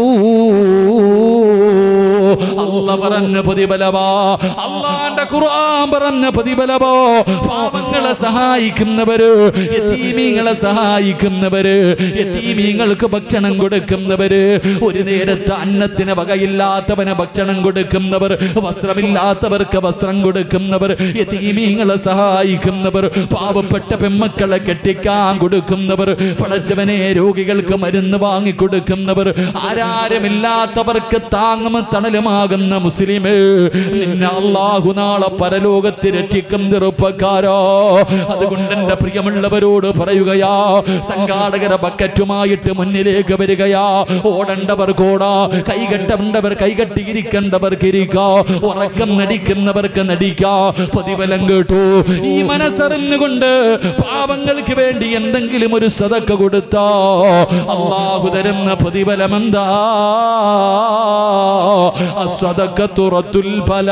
اليوم അല്ല പറഞ്ഞ പ്രതിഫലമോ അള്ളാന്റെ ഖുർആൻ പറഞ്ഞ പ്രതിഫലമോ പാപങ്ങളെ സഹായിക്കുന്നവര് യതീമീങ്ങളെ സഹായിക്കുന്നവര് യതീമീങ്ങൾക്ക് ഭക്ഷണം കൊടുക്കുന്നവര് ഒരു നേരത്തെ അന്നത്തിന് വകയില്ലാത്തവന് ഭക്ഷണം കൊടുക്കുന്നവർ വസ്ത്രമില്ലാത്തവർക്ക് വസ്ത്രം കൊടുക്കുന്നവർ യതീമീങ്ങളെ സഹായിക്കുന്നവർ പാവപ്പെട്ട പെമ്മക്കളെ കെട്ടിക്കാൻ കൊടുക്കുന്നവർ പടച്ചവനെ രോഗികൾക്ക് മരുന്ന് വാങ്ങി കൊടുക്കുന്നവർ ആരാരുമില്ലാത്തവർക്ക് താങ്ങും തണലുമാകുന്ന മുസ്ലിമേ നിന്നെ അള്ളാഹു നാളെ പരലോകത്ത് രക്ഷിക്കും ചെറുപ്പക്കാരോ അതുകൊണ്ട് എന്റെ പ്രിയമുള്ളവരോട് പറയുകയാ സംഘാടകര ബക്കറ്റുമായിട്ട് മുന്നിലേക്ക് വരികയാ ഓടേണ്ടവർ കോടാ കൈകെട്ടേണ്ടവർ കൈകെട്ടിയിരിക്കേണ്ടവർക്ക് ഇരിക്കാ ഉറക്കം നടിക്കുന്നവർക്ക് നടിക്കാ പ്രതിഫലം കേട്ടു ഈ മനസ്സറിഞ്ഞുകൊണ്ട് പാവങ്ങൾക്ക് വേണ്ടി എന്തെങ്കിലും ഒരു സതക്ക കൊടുത്താ അള്ളാഹു തരുന്ന പ്രതിഫലം എന്താ അസതക്ക തുറത്തുൽ ഫല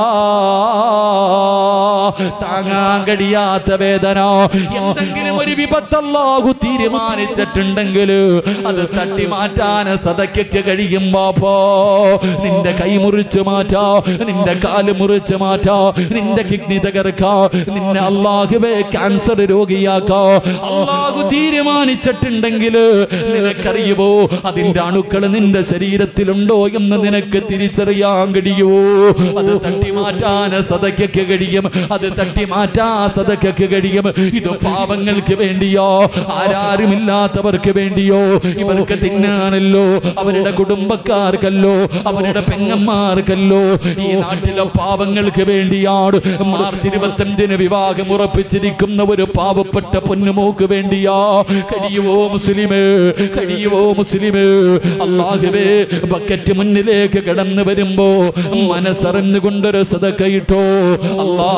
താങ്ങാൻ കഴിയാത്ത വേദന എന്തെങ്കിലും ഒരു വിപത്ത് അല്ലാഹു തീരുമാനിച്ചിട്ടുണ്ടെങ്കിൽ അത് തട്ടി മാറ്റാൻ സതയ്ക്ക് കഴിയും ബാപ്പോ നിന്റെ കൈ മുറിച്ചു മാറ്റാ നിന്റെ കാല് മുറിച്ചു മാറ്റാ നിന്റെ കിഡ്നി തകർക്കാ നിന്നെ അള്ളാഹുവേ ക്യാൻസർ രോഗിയാക്കാ അള്ളാഹു തീരുമാനിച്ചിട്ടുണ്ടെങ്കിൽ നിനക്കറിയുമോ അതിന്റെ അണുക്കൾ നിന്റെ ശരീരത്തിലുണ്ടോ എന്ന് നിനക്ക് തിരിച്ചറിയാൻ കഴിയോ അത് തട്ടി മാറ്റാൻ സതയ്ക്ക് കഴിയും അത് തട്ടി മാറ്റാ സതയ്ക്ക് കഴിയും ഇത് പാവങ്ങൾക്ക് വേണ്ടിയോ ആരാരുമില്ലാത്തവർക്ക് വേണ്ടിയോ ഇവർക്ക് തിന്നാനല്ലോ അവരുടെ കുടുംബക്കാർക്കല്ലോ അവരുടെ പെങ്ങന്മാർക്കല്ലോ ഈ നാട്ടിലെ പാവങ്ങൾക്ക് വേണ്ടിയാണ് മാർച്ച് ഇരുപത്തഞ്ചിന് വിവാഹം ഉറപ്പിച്ചിരിക്കുന്ന ഒരു പാവപ്പെട്ട പൊന്നുമോക്ക് വേണ്ടിയാ കഴിയുവോ മുസ്ലിമേ കഴിയുവോ മുസ്ലിമേ അള്ളാഹുവേ ബക്കറ്റ് മുന്നിലേക്ക് കടന്നു വരുമ്പോ മനസ്സറിഞ്ഞുകൊണ്ടൊരു സതക്കയിട്ടോ അല്ലാ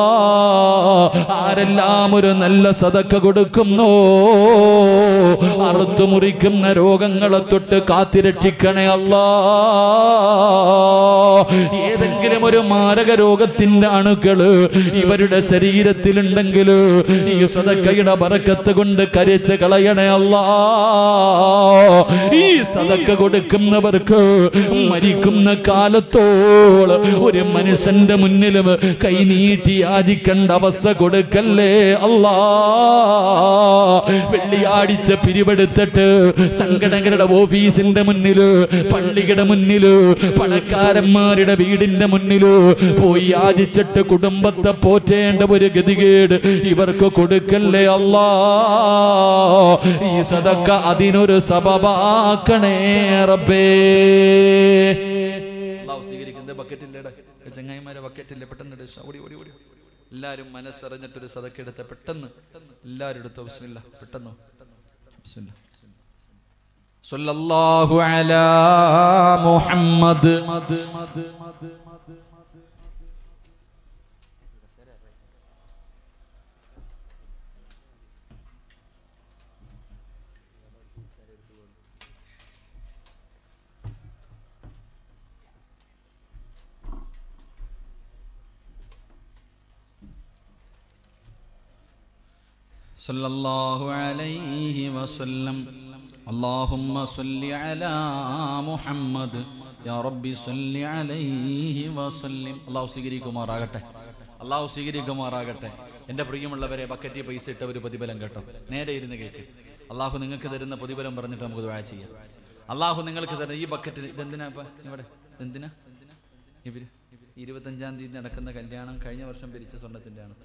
ആരെല്ലാം ഒരു നല്ല സതക്ക കൊടുക്കുന്നോ അറുത്തു മുറിക്കുന്ന രോഗങ്ങളെ തൊട്ട് കാത്തിരക്ഷിക്കണേ അല്ലാ ഏതെങ്കിലും ഒരു മാരക രോഗത്തിന്റെ അണുക്കള് ഇവരുടെ ശരീരത്തിലുണ്ടെങ്കിൽ ഈ സതക്കയുടെ ബറക്കത്ത് കൊണ്ട് കരിച്ച് കളയണേ അല്ലാ ഈ സതക്ക കൊടുക്കുന്നവർക്ക് മരിക്കുന്ന കാലത്തോളം ഒരു മനുഷ്യന്റെ മുന്നിലും കൈനീട്ടി യാചിക്കേണ്ട അവസ്ഥ കൊടുക്കല്ലേ അല്ലാ വെള്ളിയാഴ്ച പിരിവെടുത്തിട്ട് സംഘടനകളുടെ ഓഫീസിന്റെ മുന്നില് പള്ളിയുടെ മുന്നില് പണക്കാരന്മാരുടെ വീടിന്റെ മുന്നില് പോയി യാചിച്ചിട്ട് കുടുംബത്തെ പോറ്റേണ്ട ഒരു ഗതികേട് ഇവർക്ക് കൊടുക്കല്ലേ അല്ലാ ഈ സദക്ക അതിനൊരു സബബാക്കണേ റബ്ബേ അള്ളാഹു സ്വീകരിക്കുന്നത് ബക്കറ്റില്ലേടെ ചങ്ങായിമാരെ ബക്കറ്റില്ലേ പെട്ടെന്ന് എടുത്ത് ഓടി ഓടി ഓടി എല്ലാവരും മനസ്സറിഞ്ഞിട്ടൊരു സദക്ക എടുത്ത പെട്ടെന്ന് എല്ലാവരും എടുത്തോ ബിസ്മില്ല പെട്ടെന്നോ ബിസ്മില്ല സല്ലല്ലാഹു അലാ മുഹമ്മദ് صلى الله عليه وسلم اللهم صل على محمد يا ربي صل عليه وسلم അള്ളാഹു സ്വീകരിക്കുമാറാകട്ടെ അള്ളാഹു സ്വീകരിക്കുമാറാകട്ടെ എൻ്റെ പ്രിയമുള്ളവരെ ബക്കറ്റി പൈസ ഇട്ട ഒരു പ്രതിഫലം കേട്ടോ നേരെ ഇരുന്ന് കേൾക്ക് അള്ളാഹു നിങ്ങൾക്ക് തരുന്ന പ്രതിഫലം പറഞ്ഞിട്ട് നമുക്ക് ദുആ ചെയ്യാം അള്ളാഹു നിങ്ങൾക്ക് തരുന്ന ഈ ബക്കറ്റിൽ ഇതെന്തിനാ ഇപ്പൊ ഇവിടെ എന്തിനാ ഇവര് ഇരുപത്തഞ്ചാം തീയതി നടക്കുന്ന കല്യാണം കഴിഞ്ഞ വർഷം പിരിച്ച സ്വർണത്തിന്റെ ആണ്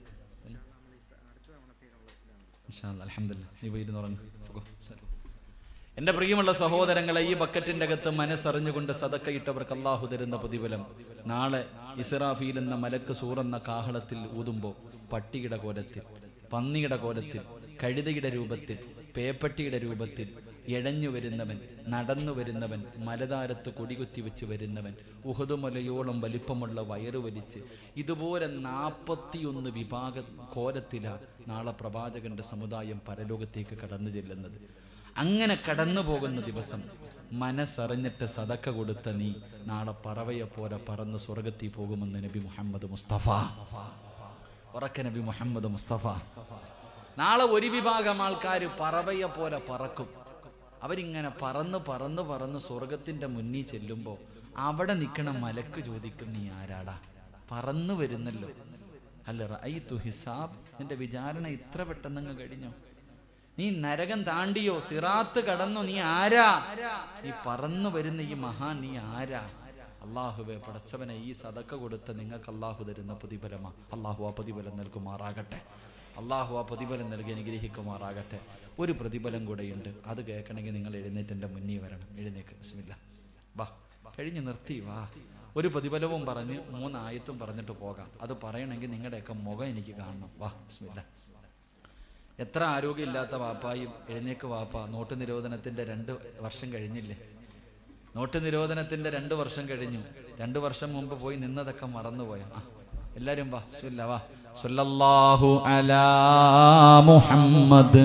എന്റെ പ്രിയമുള്ള സഹോദരങ്ങളെ ഈ ബക്കറ്റിന്റെ അകത്ത് മനസ്സറിഞ്ഞുകൊണ്ട് സതക്കയിട്ടവർക്ക് അള്ളാഹു തരുന്ന പ്രതിഫലം നാളെ ഇസ്രാഫീൽ എന്ന മലക്ക് സൂറെന്ന കാഹളത്തിൽ ഊതുമ്പോൾ പട്ടിയുടെ കോലത്തിൽ പന്നിയുടെ കോലത്തിൽ കഴുതയുടെ രൂപത്തിൽ പേപ്പട്ടിയുടെ രൂപത്തിൽ എഴഞ്ഞു വരുന്നവൻ നടന്നു വരുന്നവൻ മലതാരത്ത് കൊടികുത്തി വെച്ച് വരുന്നവൻ ഉഹതുമലയോളം വലിപ്പമുള്ള വയറ് വലിച്ച് ഇതുപോലെ നാൽപ്പത്തിയൊന്ന് വിഭാഗ കോലത്തിലാണ് നാളെ പ്രവാചകന്റെ സമുദായം പരലോകത്തേക്ക് കടന്നു ചെല്ലുന്നത് അങ്ങനെ കടന്നു പോകുന്ന ദിവസം മനസ്സറിഞ്ഞിട്ട് സതക്ക കൊടുത്ത നീ നാളെ പറവയെ പോലെ പറന്ന് സ്വർഗത്തിൽ പോകുമെന്ന് നബി മുഹമ്മദ് മുസ്തഫ ഉറക്ക നബി മുഹമ്മദ് മുസ്തഫ നാളെ ഒരു വിഭാഗം ആൾക്കാർ പറവയെ പോലെ പറക്കും അവരിങ്ങനെ പറന്ന് പറന്ന് പറന്ന് സ്വർഗത്തിന്റെ മുന്നിൽ ചെല്ലുമ്പോൾ അവിടെ നിൽക്കണ മലക്ക് ചോദിക്കും നീ ആരാടാ പറന്നു വരുന്നല്ലോ അല്ല റഅയ്തു ഹിസാബ് നിന്റെ വിചാരണ ഇത്ര പെട്ടെന്നങ്ങ് കഴിഞ്ഞോ നീ നരകം താണ്ടിയോ സിറാത്ത് കടന്നു നീ ആരാ നീ പറന്നു വരുന്ന ഈ മഹാൻ നീ ആരാ അള്ളാഹുവെ പടച്ചവനെ ഈ സതക്ക കൊടുത്ത് നിങ്ങൾക്ക് അള്ളാഹു തരുന്ന പ്രതിഫലമാ അള്ളാഹു ആ പ്രതിഫലം നൽകുമാറാകട്ടെ അള്ളാഹു ആ പ്രതിഫലം നൽകി അനുഗ്രഹിക്കുമാറാകട്ടെ ഒരു പ്രതിഫലം കൂടെയുണ്ട് അത് കേൾക്കണമെങ്കിൽ നിങ്ങൾ എഴുന്നേറ്റ് എൻ്റെ മുന്നിൽ വരണം എഴുന്നേക്ക് ബിസ്മില്ല വാ കഴിഞ്ഞ് നിർത്തി വാ ഒരു പ്രതിഫലവും പറഞ്ഞ് മൂന്നായത്തും പറഞ്ഞിട്ട് പോകാം അത് പറയണമെങ്കിൽ നിങ്ങളുടെയൊക്കെ മുഖം എനിക്ക് കാണണം വാ ബിസ്മില്ല എത്ര ആരോഗ്യമില്ലാത്ത വാപ്പായും എഴുന്നേക്ക് വാപ്പ നോട്ട് നിരോധനത്തിന്റെ രണ്ട് വർഷം കഴിഞ്ഞില്ലേ നോട്ട് നിരോധനത്തിന്റെ രണ്ട് വർഷം കഴിഞ്ഞു രണ്ട് വർഷം മുമ്പ് പോയി നിന്നതൊക്കെ മറന്നുപോയ ആ എല്ലാരും വാ ബിസ്മില്ലാ വാ സല്ലല്ലാഹു അലാ മുഹമ്മദ്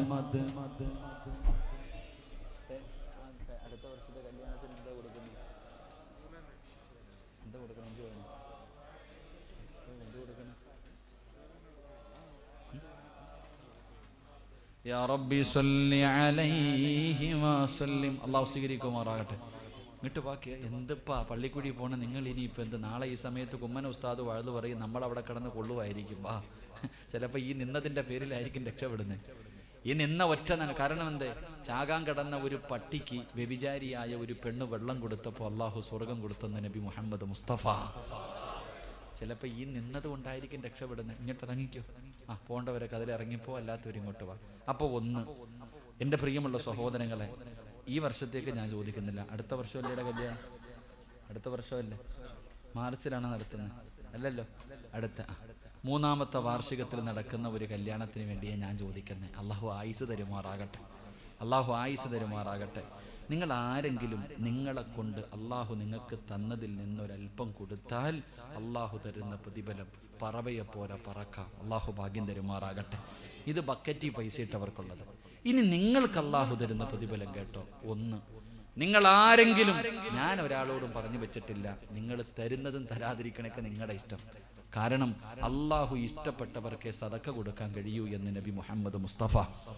യാ റബ്ബി സല്ലി അലൈഹി വസല്ലിം അള്ളാഹു സ്വീകരിക്കുമാറാകട്ടെ ഇങ്ങോട്ട് ബാക്കി എന്തിപ്പാ പള്ളിക്കുഴി പോണ നിങ്ങൾ ഇനി ഇപ്പം എന്ത് നാളെ ഈ സമയത്ത് കുമ്മന ഉസ്താദ് വഴുതു പറയും നമ്മൾ അവിടെ കിടന്ന് കൊള്ളുമായിരിക്കും വാ ചിലപ്പോൾ ഈ നിന്നതിൻ്റെ പേരിലായിരിക്കും രക്ഷപ്പെടുന്നത് ഈ നിന്ന ഒറ്റ നന കാരണം എന്തേ ചാകാൻ കിടന്ന ഒരു പട്ടിക്ക് വ്യഭിചാരിയായ ഒരു പെണ്ണ് വെള്ളം കൊടുത്തപ്പോൾ അള്ളാഹു സ്വർഗം കൊടുത്തെന്ന് നബി മുഹമ്മദ് മുസ്തഫ ചിലപ്പോൾ ഈ നിന്നത് കൊണ്ടായിരിക്കും രക്ഷപ്പെടുന്നത് ഇങ്ങോട്ട് ഇറങ്ങിക്കോ ആ പോണ്ടവരൊക്കെ അതിൽ ഇറങ്ങിപ്പോ അല്ലാത്തവർ ഇങ്ങോട്ട് വാ അപ്പോൾ ഒന്ന് എൻ്റെ പ്രിയമുള്ള സഹോദരങ്ങളെ ഈ വർഷത്തേക്ക് ഞാൻ ചോദിക്കുന്നില്ല അടുത്ത വർഷമല്ലേ കല്യാണം അടുത്ത വർഷമല്ലേ മാർച്ചിലാണ് നടത്തുന്നത് അല്ലല്ലോ അടുത്ത ആ. മൂന്നാമത്തെ വാർഷികത്തിൽ നടക്കുന്ന ഒരു കല്യാണത്തിന് വേണ്ടിയേ ഞാൻ ചോദിക്കുന്നത് അള്ളാഹു ആയുസ് തരുമാറാകട്ടെ അള്ളാഹു ആയുസ് തരുമാറാകട്ടെ നിങ്ങൾ ആരെങ്കിലും നിങ്ങളെ കൊണ്ട് അള്ളാഹു നിങ്ങൾക്ക് തന്നതിൽ നിന്നൊരല്പം കൊടുത്താൽ അള്ളാഹു തരുന്ന പ്രതിഫലം പറവയെ പോലെ പറക്കാം അള്ളാഹു ഭാഗ്യം തരുമാറാകട്ടെ ഇത് ബക്കറ്റി പൈസ ഇട്ടവർക്കുള്ളത് ഇനി നിങ്ങൾക്ക് അള്ളാഹു തരുന്ന പ്രതിഫലം കേട്ടോ ഒന്ന് നിങ്ങൾ ആരെങ്കിലും ഞാൻ ഒരാളോടും പറഞ്ഞു വെച്ചിട്ടില്ല നിങ്ങൾ തരുന്നതും തരാതിരിക്കണൊക്കെ നിങ്ങളുടെ ഇഷ്ടം കാരണം അള്ളാഹു ഇഷ്ടപ്പെട്ടവർക്കേ സതക്ക കൊടുക്കാൻ കഴിയൂ എന്ന് നബി മുഹമ്മദ് മുസ്തഫ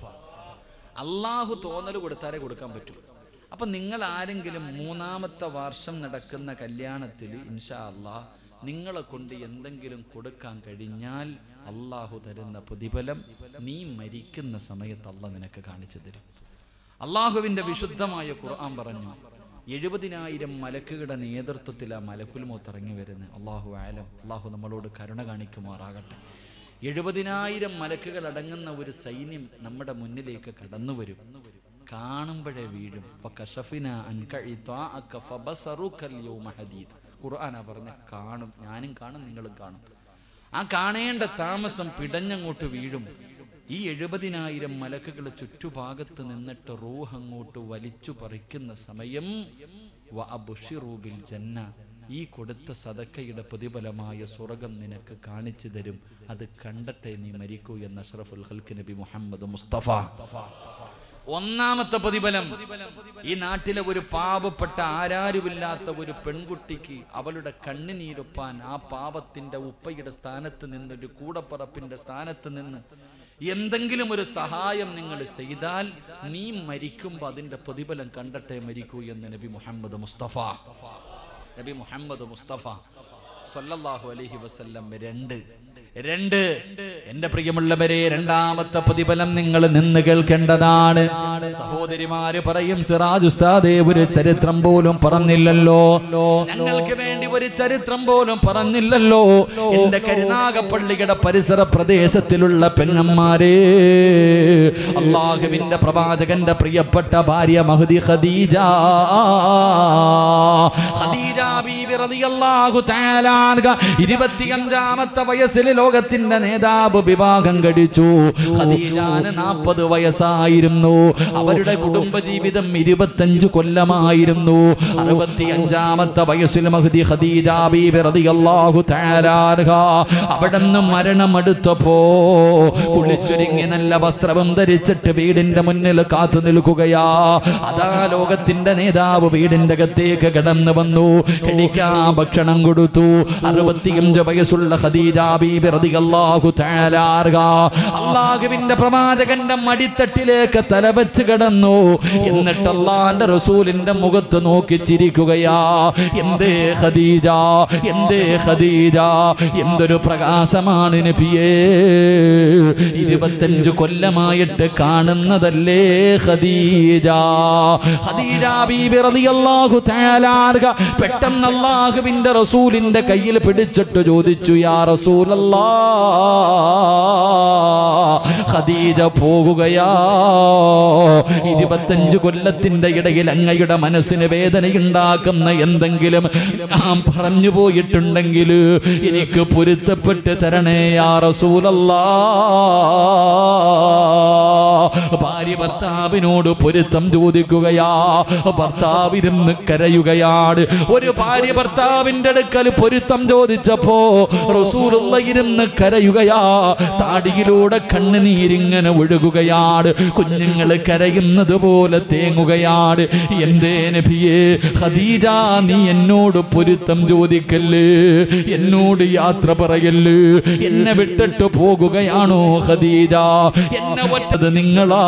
അള്ളാഹു തോന്നൽ കൊടുത്താലേ കൊടുക്കാൻ പറ്റൂ അപ്പൊ നിങ്ങൾ ആരെങ്കിലും മൂന്നാമത്തെ വർഷം നടക്കുന്ന കല്യാണത്തിൽ ഇൻഷാ അള്ളാഹ് നിങ്ങളെ കൊണ്ട് എന്തെങ്കിലും കൊടുക്കാൻ കഴിഞ്ഞാൽ അള്ളാഹു തരുന്ന പ്രതിഫലം നീ മരിക്കുന്ന സമയത്ത് അല്ല നിനക്ക് കാണിച്ചു തരും അള്ളാഹുവിന്റെ വിശുദ്ധമായ ഖുർആൻ പറഞ്ഞു എഴുപതിനായിരം മലക്കുകളുടെ നേതൃത്വത്തിൽ ആ മലക്കുൽ മോത്ത് ഇറങ്ങി വരുന്നത് അള്ളാഹു ആലം അള്ളാഹു നമ്മളോട് കരുണ കാണിക്കുമാറാകട്ടെ എഴുപതിനായിരം മലക്കുകൾ അടങ്ങുന്ന ഒരു സൈന്യം നമ്മുടെ മുന്നിലേക്ക് കടന്നു വരും കാണുമ്പോഴേ വീഴും വകശഫിന അൻക ഇതാഅക ഫബസറുകൽ യൗമ ഹദീദ്. ഖുർആനാ പറഞ്ഞ കാണും ഞാനും കാണും നിങ്ങളും കാണും ആ കാണേണ്ട താമസം പിടഞ്ഞങ്ങോട്ട് വീഴും ഈ എഴുപതിനായിരം മലക്കുകൾ ചുറ്റുഭാഗത്ത് നിന്നിട്ട് റൂഹ് അങ്ങോട്ട് വലിച്ചു പറിക്കുന്ന സമയം വഅബ്ശിറൂ ബിൽ ജന്ന ഈ കൊടുത്ത സദക്കയുടെ പ്രതിഫലമായ സ്വർഗം നിനക്ക് കാണിച്ചു തരും അത് കണ്ടട്ടെ നീ മരിക്കൂ എന്ന അഷ്റഫുൽ ഹൽക്ക് നബി മുഹമ്മദ് മുസ്തഫ ഒന്നാമത്തെ പ്രതിഫലം ഈ നാട്ടിലെ ഒരു പാവപ്പെട്ട ആരാരുമില്ലാത്ത ഒരു പെൺകുട്ടിക്ക് അവളുടെ കണ്ണുനീരൊപ്പാൻ ആ പാപത്തിന്റെ ഉപ്പയുടെ സ്ഥാനത്ത് നിന്ന് ഒരു കൂടപ്പറപ്പിന്റെ സ്ഥാനത്ത് നിന്ന് എന്തെങ്കിലും ഒരു സഹായം നിങ്ങൾ ചെയ്താൽ നീ മരിക്കുമ്പോൾ അതിന്റെ പ്രതിഫലം കണ്ടട്ടെ മരിക്കൂ എന്ന് നബി മുഹമ്മദ് മുസ്തഫ നബി മുഹമ്മദ് മുസ്തഫ സല്ലല്ലാഹു അലൈഹി വസല്ലം രണ്ട് രണ്ട് എന്റെ പ്രിയമുള്ളവരെ രണ്ടാമത്തെ പ്രതിഫലം നിങ്ങൾ നിന്ന് കേൾക്കേണ്ടതാണ് സഹോദരിമാര് പറയും സിറാജ് ഉസ്താദേ ഒരു ചരിത്രം പോലും പറഞ്ഞില്ലല്ലോ ഞങ്ങൾക്ക് വേണ്ടി ഒരു ചരിത്രം പോലും പറഞ്ഞില്ലല്ലോ എന്റെ കരുനാഗപ്പള്ളിയുടെ പരിസര പ്രദേശത്തിലുള്ള പെങ്ങന്മാരെ അള്ളാഹുവിന്റെ പ്രവാചകന്റെ പ്രിയപ്പെട്ട ഭാര്യ മഹദി ഖദീജ ഖദീജ ബീവി റളിയല്ലാഹു തആല അൻഹ ഇരുപത്തിയഞ്ചാമത്തെ വയസ്സിൽ ലോകത്തിന്റെ നേതാവ് വിവാഹം കഴിച്ചു ഖദീജാന് നാൽപ്പത് വയസ്സായിരുന്നു അവരുടെ കുടുംബജീവിതം ഇരുപത്തഞ്ച് കൊല്ലമായിരുന്നു അറുപത്തി അഞ്ചാമത്തെ വയസ്സിൽ മഹദി ഖദീജ ബീബി റളിയല്ലാഹു തആല അൻഹ അവിടുന്ന് മരണമെടുത്തപ്പോ കുളിച്ചൊരുങ്ങി നല്ല വസ്ത്രവും ധരിച്ചിട്ട് വീടിന്റെ മുന്നിൽ കാത്തു നിൽക്കുകയാ അതാ ലോകത്തിന്റെ നേതാവ് വീടിന്റെ അകത്തേക്ക് കടന്നു വന്നു കഴിക്കാൻ ഭക്ഷണം കൊടുത്തു അറുപത്തിയഞ്ച് വയസ്സുള്ള ഖദീജ ബീബി റളിയല്ലാഹു തആല അൻഹ അള്ളാഹുവിന്റെ പ്രവാചകന്റെ മടിത്തട്ടിലേക്ക് തലവെച്ച് കിടന്നു എന്നിട്ട് അള്ളാന്റെ റസൂലിന്റെ മുഖത്ത് നോക്കി ചിരിക്കുകയാ എന്തേ ഖദീജ എന്തേ ഖദീജ എന്തൊരു പ്രകാശമാണ് നബിയേ ഇരുപത്തഞ്ച് കൊല്ലമായിട്ട് കാണുന്നതല്ലേ ഖദീജ ഖദീജ ബീബി റളിയല്ലാഹു തആല അൻഹ പെട്ടെന്ന് അള്ളാഹുവിന്റെ റസൂലിന്റെ കയ്യിൽ പിടിച്ചിട്ട് ചോദിച്ചു യാ റസൂലല്ലാ ഖദീജ പോകുകയാ ഇരുപത്തഞ്ച് കൊല്ലത്തിന്റെ ഇടയിൽ അങ്ങയുടെ മനസ്സിന് വേദനയുണ്ടാക്കുന്ന എന്തെങ്കിലും നാം പറഞ്ഞു പോയിട്ടുണ്ടെങ്കിൽ എനിക്ക് പൊരുത്തപ്പെട്ട് തരണേ യാ റസൂലല്ലാ ഭാര്യ ഭർത്താവിനോട് പൊരുത്തം ചോദിക്കുകയാ ഭർത്താവിരുന്ന് കരയുകയാണ് ഒരു ഭാര്യ ഭർത്താവിന്റെ അടുക്കൽ പൊരുത്തം ചോദിച്ചപ്പോ റസൂലുള്ള ഇരുന്ന് കരയുകയാ താടിയിലൂടെ കണ്ണുനീരിങ്ങനെ ഒഴുകുകയാണ് കുഞ്ഞുങ്ങൾ കരയുന്നത് പോലെ തേങ്ങുകയാണ് എന്തേ നബിയേ ഖദീജ നീ എന്നോട് പൊരുത്തം ചോദിക്കല്ലേ എന്നോട് യാത്ര പറയല്ലേ എന്നെ വിട്ടിട്ട് പോകുകയാണോ ഖദീജ എന്നെ ഒറ്റത് നിങ്ങളാ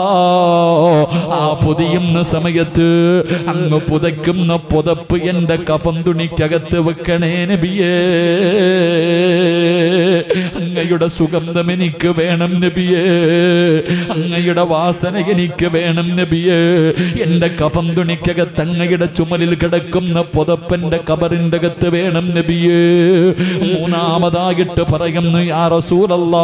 ആ പൊതിയുന്ന സമയത്ത് അങ്ങ് പുതയ്ക്കുന്ന പുതപ്പ് എന്റെ കഫം തുണിക്കകത്ത് വെക്കണേ നബിയേ അങ്ങയുടെ സുഗന്ധം എനിക്ക് വേണം നബിയേ അങ്ങയുടെ വാസന എനിക്ക് വേണം നബിയേ എന്റെ കഫം തുണിക്കകത്ത് അങ്ങയുടെ ചുമലിൽ കിടക്കുന്ന പുതപ്പന്റെ കബറിന്റെ അകത്ത് വേണം നബിയേ മൂന്നാമതായിട്ട് പറയുന്നു യാ റസൂലല്ലാ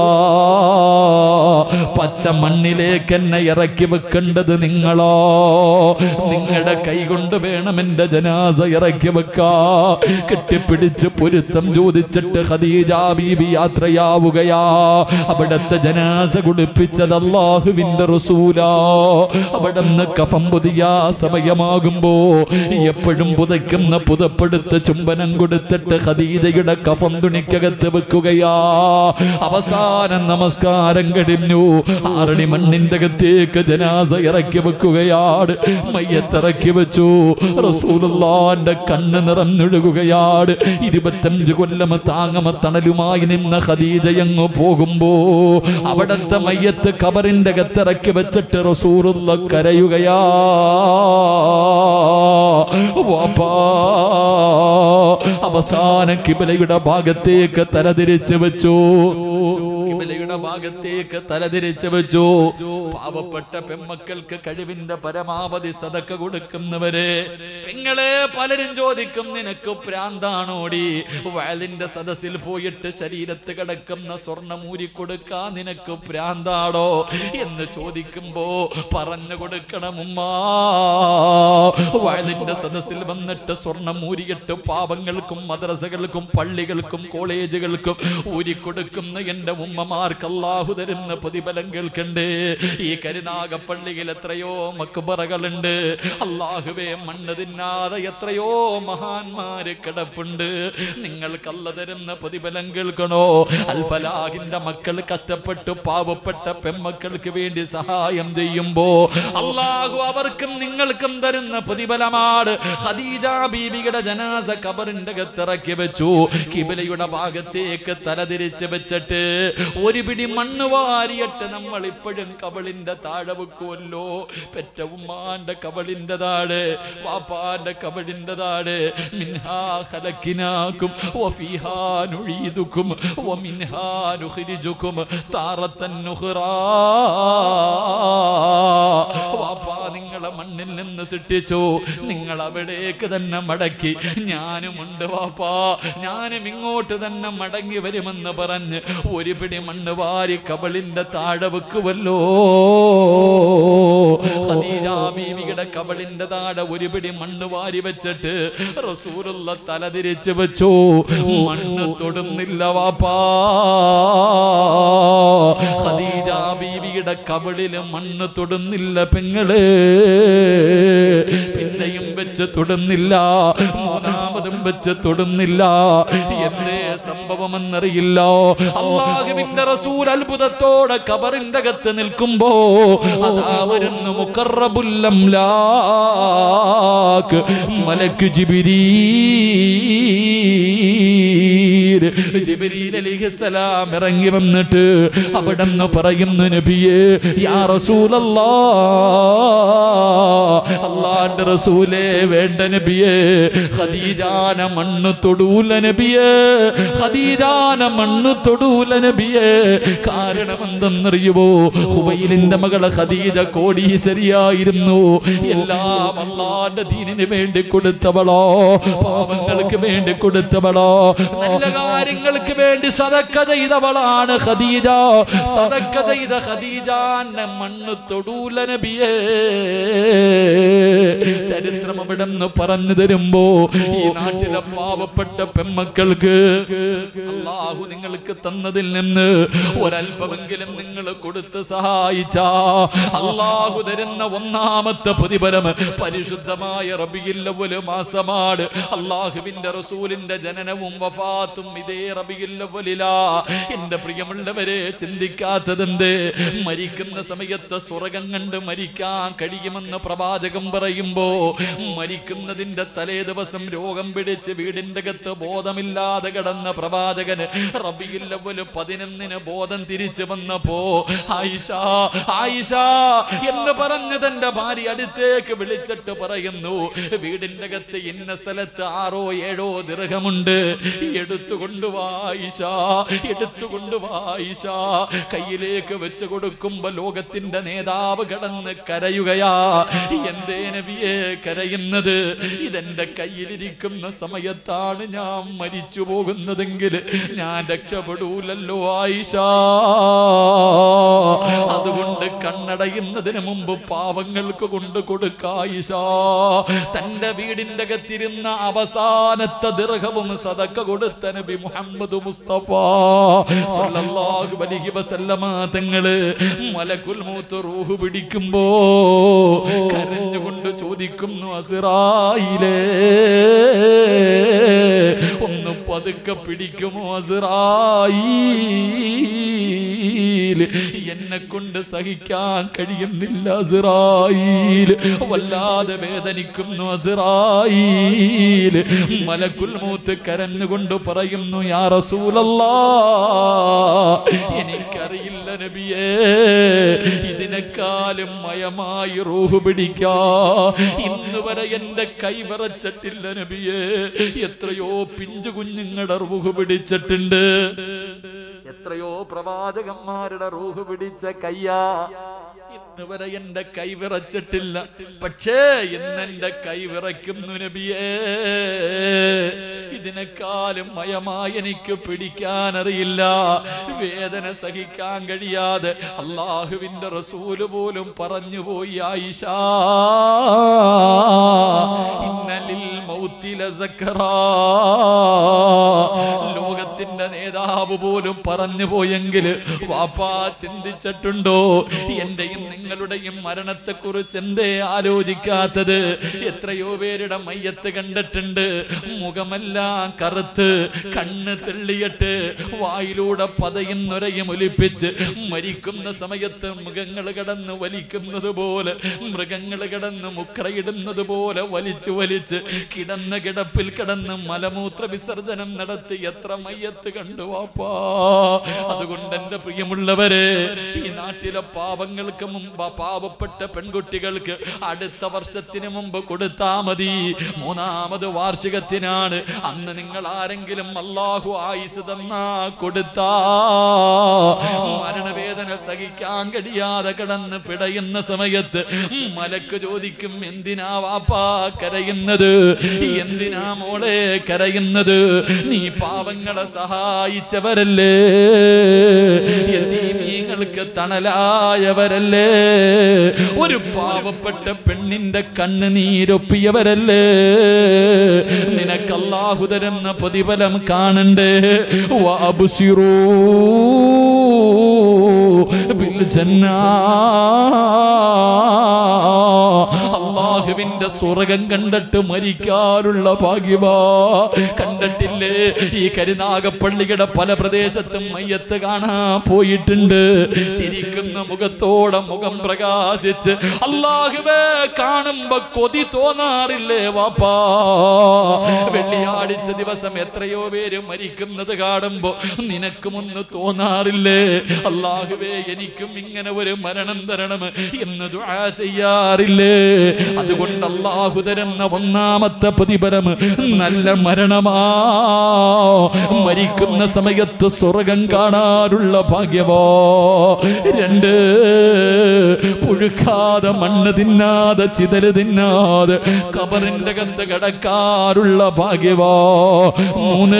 പച്ച മണ്ണിലേക്ക് എന്നെ ഇറക്കി വെക്കേണ്ടത് നിങ്ങളോ നിങ്ങളുടെ കൈ കൊണ്ട് വേണം എന്റെ ജനാസ ഇറക്കി വെക്കാ കെട്ടിപ്പിടിച്ച് പൊരുത്തം ചോദിച്ചിട്ട് ഖദീജ ബീബി യാത്രയാവുകയാ അവിടത്തെ ജനാസ കുടിപ്പിച്ചത് അള്ളാഹുവിന്റെ റസൂലാ അവിടുന്ന് കഫം പുതിയ സമയമാകുമ്പോ എപ്പോഴും പുതയ്ക്കുന്ന പുതപ്പെടുത്ത് ചുംബനം കൊടുത്തിട്ട് ഖദീജയുടെ കഫം തുണിക്കകത്ത് വെക്കുകയാ അവസാനം നമസ്കാരം കഴിഞ്ഞു ആറണി മണ്ണിന്റെ അകത്തേക്ക് ജനാസ ഇറക്കി വെക്കുകയാണ് മയ്യത്തിറക്കി വെച്ചു റസൂലുള്ളാന്റെ കണ്ണ് നിറഞ്ഞൊഴുകുകയാണ് ഇരുപത്തഞ്ച് കൊല്ലം താങ്ങമ തണലുമായി നിന്ന ഖദീജയങ്ങ് പോകുമ്പോ അവിടത്തെ മയ്യത്ത് കബറിന്റെ അകത്തിറക്കി വെച്ചിട്ട് റസൂലുള്ള കരയുകയാ വാപ്പാ അവസാന കിബിലയുടെ ഭാഗത്തേക്ക് തലതിരിച്ചു വെച്ചു കിബിലയുടെ ഭാഗത്തേക്ക് തലതിരിച്ചു വെച്ചു പാവപ്പെട്ട പെമ്മക്കൾക്ക് കഴിവിന്റെ പരമാവധി സതക്ക കൊടുക്കുന്നവരെ പെങ്ങളെ പലരും ചോദിക്കും നിനക്ക് പ്രാന്താണോടി വയലിന്റെ സദസ്സിൽ പോയിട്ട് ശരീരത്ത് കിടക്കുന്ന സ്വർണം ഊരിക്കൊടുക്കാൻ നിനക്ക് പ്രാന്താടോ എന്ന് ചോദിക്കുമ്പോ പറഞ്ഞു കൊടുക്കണം ഉമ്മാ വയലിന്റെ സദസ്സിൽ വന്നിട്ട് സ്വർണം ഊരിയിട്ട് പാവങ്ങൾക്കും മദ്രസകൾക്കും പള്ളികൾക്കും കോളേജുകൾക്കും ഊരിക്കൊടുക്കുന്ന എന്റെ ഉമ്മമാർക്ക് അള്ളാഹു തരുന്ന പ്രതിഫലം കേൾക്കണ്ടേ ഈ കരുനാഗപ്പള്ളിയിൽ എത്രയോ മക്ബറകളുണ്ട് അള്ളാഹുവേ മണ്ണ് തിന്നാതെ എത്രയോ മഹാന്മാര് കിടപ്പുണ്ട് നിങ്ങൾക്ക് അല്ല തരുന്ന പ്രതിഫലം കേൾക്കണോ അൽഫലാഹിന്റെ മക്കൾ കഷ്ടപ്പെട്ട് പാവപ്പെട്ട പെമ്മക്കൾക്ക് വേണ്ടി സഹായം ചെയ്യുമ്പോ അള്ളാഹു അവർക്കും നിങ്ങൾക്കും തരുന്ന പ്രതിഫലമാണ് ഖദീജ ബീബിയുടെ ജനാസ കബറിന്റെ അകത്തിറക്കി വെച്ചു കിബിലയുടെ ഭാഗത്തേക്ക് തലതിരിച്ച് വെച്ചിട്ട് ഒരു പിടി മണ്ണ് വാരിയിട്ട് നമ്മൾ ഇപ്പോഴും കബളിന്റെ താഴെ വെക്കുമല്ലോ പെറ്റ ഉമ്മാന്റെ കബളിന്റെ താഴെ വാപ്പാന്റെ കബളിന്റെ താഴെ മിൻഹാ ഖലക്കിനാക്കും വഫീഹാ നുഈദുക്കും വമിൻഹാ നുഖ്രിജുക്കും താറത്തൻ നുഖ്റാ വാപ്പാ നിങ്ങളെ നിങ്ങളെ മണ്ണിൽ നിന്ന് സൃഷ്ടിച്ചു നിങ്ങൾ അവിടേക്ക് തന്നെ മടക്കി ഞാനുമുണ്ട് വാപ്പാ ഞാനും ഇങ്ങോട്ട് തന്നെ മടങ്ങി വരുമെന്ന് പറഞ്ഞ് ഒരു പിടി മണ്ണ് വാരി കബളിന്റെ താഴെ വെക്കുവല്ലോ ഖദീജ ബീവിയുടെ കബളിന്റെ താഴെ ഒരു പിടി മണ്ണ് വാരി വെച്ചിട്ട് റസൂലുള്ള തല തിരിച്ചു വെച്ചു മണ്ണ് തൊടുന്നില്ല വാപ്പാ ഖദീജ ബീവിയുടെ കബളില് മണ്ണ് തൊടുന്നില്ല പെങ്ങള് പിന്നെയും വെച്ച് തൊടുന്നില്ല മൂന്നാമതും വെച്ച് തൊടുന്നില്ല എന്തേ സംഭവമെന്നറിയില്ല അള്ളാഹുവിന്റെ റസൂൽ അത്ഭുതത്തോടെ കബറിന്റെ അകത്ത് നിൽക്കുമ്പോ അതാ വരുന്നു മുക്കറബുല്ലംലാക്ക് മലക്ക് ജിബിരീ ജിബ്രീൽ അലിഹിസ്സലാം ഇറങ്ങി വന്നിട്ട് അവിടെ നിന്ന് പറയുന്നു നബിയേ യാ റസൂലല്ലാ അള്ളാന്റെ റസൂലേ വേണ്ട നബിയേ ഖദീജാന മണ്ണ് തൊടൂല നബിയേ ഖദീജാന മണ്ണ് തൊടൂല നബിയേ കാരണം എന്തെന്നറിയുമോ ഹുബൈലിന്റെ മകള് ഖദീജ കോടീശ്വരിയായിരുന്നു എല്ലാം അള്ളാന്റെ ദീനിന് വേണ്ടി കൊടുത്തവളോ പാവങ്ങൾക്ക് വേണ്ടി കൊടുത്തവളോ നല്ല കാര്യങ്ങൾക്ക് വേണ്ടി സതക്ക ചെയ്തവളാണ് ഖദീജ സതക്ക ചെയ്ത ഖദീജാന്റെ മണ്ണ് തൊടൂല നബിയേ ചരിത്രം അവിടെ നിന്ന് പറഞ്ഞു തരുമ്പോ ഈ നാട്ടിലെ പാവപ്പെട്ട പെമ്മക്കൾക്ക് അള്ളാഹു നിങ്ങൾക്ക് തന്നതിൽ നിന്ന് ഒരല്പമെങ്കിലും നിങ്ങൾ കൊടുത്ത് സഹായിച്ച അള്ളാഹു തരുന്ന ഒന്നാമത്തെ പ്രതിഫലം പരിശുദ്ധമായ റബിയില്ലവല് മാസമാണ് അള്ളാഹുവിന്റെ റസൂലിന്റെ ജനനവും വഫാത്തും ഇതേ റബിയില്ലവലില എന്റെ പ്രിയമുള്ളവരെ ചിന്തിക്കാത്തതെന്ത് മരിക്കുന്ന സമയത്ത് സ്വർഗം കണ്ട് മരിക്കാൻ കഴിയുമെന്ന് പ്രവാചകം പറയുമ്പോ മരിക്കുന്നതിന്റെ തലേ ദിവസം രോഗം പിടിച്ച് വീടിന്റെ അകത്ത് ബോധമില്ലാതെ കിടന്ന പ്രവാചകന് റബിയില്ലവല് പതിനൊന്നിന് ബോധം തിരിച്ചു വന്നപ്പോ ആയിഷ ആയിഷ എന്ന് പറഞ്ഞ് തന്റെ ഭാര്യ അടുത്തേക്ക് വിളിച്ചിട്ട് പറയുന്നു വീടിന്റെ അകത്ത് ഇന്ന സ്ഥലത്ത് ആറോ ഏഴോ ദീർഘമുണ്ട് എടുത്തുകൊണ്ടുവാ ആയിഷ എടുത്തുകൊണ്ടുവാ ആയിഷ കയ്യിലേക്ക് വെച്ച് കൊടുക്കുമ്പോ ലോകത്തിന്റെ നേതാവ് കടന്ന് കരയുകയാ എന്തേ നബിയെ കരയുന്നത് ഇതെന്റെ കയ്യിലിരിക്കുന്ന സമയത്താണ് ഞാൻ മരിച്ചു പോകുന്നതെങ്കിൽ ഞാൻ രക്ഷപ്പെടൂലല്ലോ ആയിഷ അതുകൊണ്ട് കണ്ണടയുന്നതിന് മുമ്പ് പാവങ്ങൾക്ക് കൊണ്ട് കൊടുക്കായിഷ തന്റെ വീടിന്റെ അകത്തിരുന്ന അവസാനത്തെ ദീർഘവും സദക്ക കൊടുത്ത നബി മുഹമ്മദ് മുസ്തഫ സല്ലല്ലാഹു അലൈഹി വസല്ലമ തങ്ങള് മലക്കുൽ മൂത്ത് റൂഹ് പിടിക്കുമ്പോ കരഞ്ഞുകൊണ്ട് ചോദിക്കുന്നു അസിറായിലേ ഒന്ന് പതുക്കെ പിടിക്കുമോ അസിറായിൽ എന്നെ കൊണ്ട് സഹിക്കാൻ കഴിയുന്നില്ല അസിറായിൽ വല്ലാതെ വേദനിക്കുന്നു അസിറായിൽ മലക്കുൽ മൂത്ത് കരഞ്ഞുകൊണ്ട് പറയുന്നു യാ റസൂലല്ലാ എനിക്കറിയില്ല നബിയേ ഇതിനെക്കാളും മയമായി റൂഹ് പിടിക്കാ ഇന്ന് വരെ എന്റെ കൈ വിറച്ചിട്ടില്ല നബിയേ എത്രയോ പിഞ്ചു കുഞ്ഞുങ്ങളുടെ റൂഹ് പിടിച്ചിട്ടുണ്ട് എത്രയോ പ്രവാചകന്മാരുടെ റൂഹ് പിടിച്ച കയ്യാ ഇന്ന് വരെ എന്റെ കൈ വിറച്ചിട്ടില്ല പക്ഷേ ഇന്ന് എന്റെ കൈ വിറയ്ക്കുന്നു നബിയേ ഇതിനെക്കാളും മയമായി എനിക്ക് പിടിക്കാൻ അറിയില്ല വേദന സഹിക്കാൻ കഴിയാതെ അള്ളാഹുവിന്റെ റസൂല് പോലും പറഞ്ഞു പോയി ആയിഷ ഇന്നലിൽ മൗത്തില ലോകത്തിന്റെ നേതാവ് പോലും പറഞ്ഞു പോയെങ്കിൽ വാപ്പാ ചിന്തിച്ചിട്ടുണ്ടോ എന്റെയും നിങ്ങളുടെയും മരണത്തെ കുറിച്ച് എന്തേ ആലോചിക്കാത്തത് എത്രയോ പേരുടെ മയ്യത്ത് കണ്ടിട്ടുണ്ട് മുഖമെല്ലാം കറുത്ത് കണ്ണ് തെള്ളിയിട്ട് വായിലൂടെ പതയും നുരയും ഒലിപ്പിച്ച് മരിക്കുന്ന സമയത്ത് മൃഗങ്ങൾ കിടന്ന് വലിക്കുന്നത് പോലെ മൃഗങ്ങൾ കിടന്ന് മുക്രയിടുന്നത് പോലെ വലിച്ചു വലിച്ച് കിടന്ന കിടപ്പിൽ കിടന്ന് മലമൂത്ര വിസർജനം നടത്തി എത്ര മയ്യത്ത് കണ്ടു വാപ്പാ വാപ്പാ അതുകൊണ്ട് എന്റെ പ്രിയമുള്ളവരെ ഈ നാട്ടിലെ പാവങ്ങൾക്ക് മുമ്പ് പാവപ്പെട്ട പെൺകുട്ടികൾക്ക് അടുത്ത വർഷത്തിന് മുമ്പ് കൊടുത്താ മതി മൂന്നാമത് വാർഷികത്തിനാണ് അന്ന് നിങ്ങൾ ആരെങ്കിലും അള്ളാഹു ആയുസ് തന്നാ കൊടുത്താ മരണവേദന സഹിക്കാൻ കഴിയാതെ കിടന്ന് പിടയുന്ന സമയത്ത് മലക്ക് ചോദിക്കും എന്തിനാ വാപ്പാ കരയുന്നത് എന്തിനാ മോളെ കരയുന്നത് നീ പാവങ്ങളെ സഹായിച്ചവരല്ലേ യതീമീങ്ങൾക്ക് തണലായവരല്ലേ ഒരു പാവപ്പെട്ട പെണ്ണിന്റെ കണ്ണ് നീരൊപ്പിയവരല്ലേ നിനക്ക് അല്ലാഹു തരുന്ന പ്രതിഫലം കാണണ്ടേ വാബുസിറൂ ബിൽ ജന്നാ അള്ളാഹുവിന്റെ സ്വർഗം കണ്ടിട്ട് മരിക്കാനുള്ള ഭാഗ്യമാ കണ്ടിട്ടില്ലേ ഈ കരുനാഗപ്പള്ളിയുടെ പല പ്രദേശത്തും മയ്യത്ത് കാണാൻ പോയിട്ടുണ്ട് ചിരിക്കുന്ന മുഖത്തോടെ മുഖം പ്രകാശിച്ച് അള്ളാഹുവേ കാണുമ്പോ കൊതി തോന്നാറില്ലേ വാപ്പാ വെള്ളിയാഴ്ച ദിവസം എത്രയോ പേര് മരിക്കുന്നത് കാണുമ്പോ നിനക്കും ഒന്ന് തോന്നാറില്ലേ അള്ളാഹുവേ എനിക്കും ഇങ്ങനെ ഒരു മരണം തരണം എന്ന് ദുആ ചെയ്യാറില്ലേ അതുകൊണ്ട് അള്ളാഹു തരുന്ന ഒന്നാമത്തെ പ്രതിഫലം നല്ല മരണമാ മരിക്കുന്ന സമയത്ത് സ്വർഗം കാണാനുള്ള ഭാഗ്യമോ രണ്ട് പുഴുക്കാതെ മണ്ണ് തിന്നാതെ ചിതല് തിന്നാതെ കബറിന്റെ കത്ത് കിടക്കാറുള്ള ഭാഗ്യമോ മൂന്ന്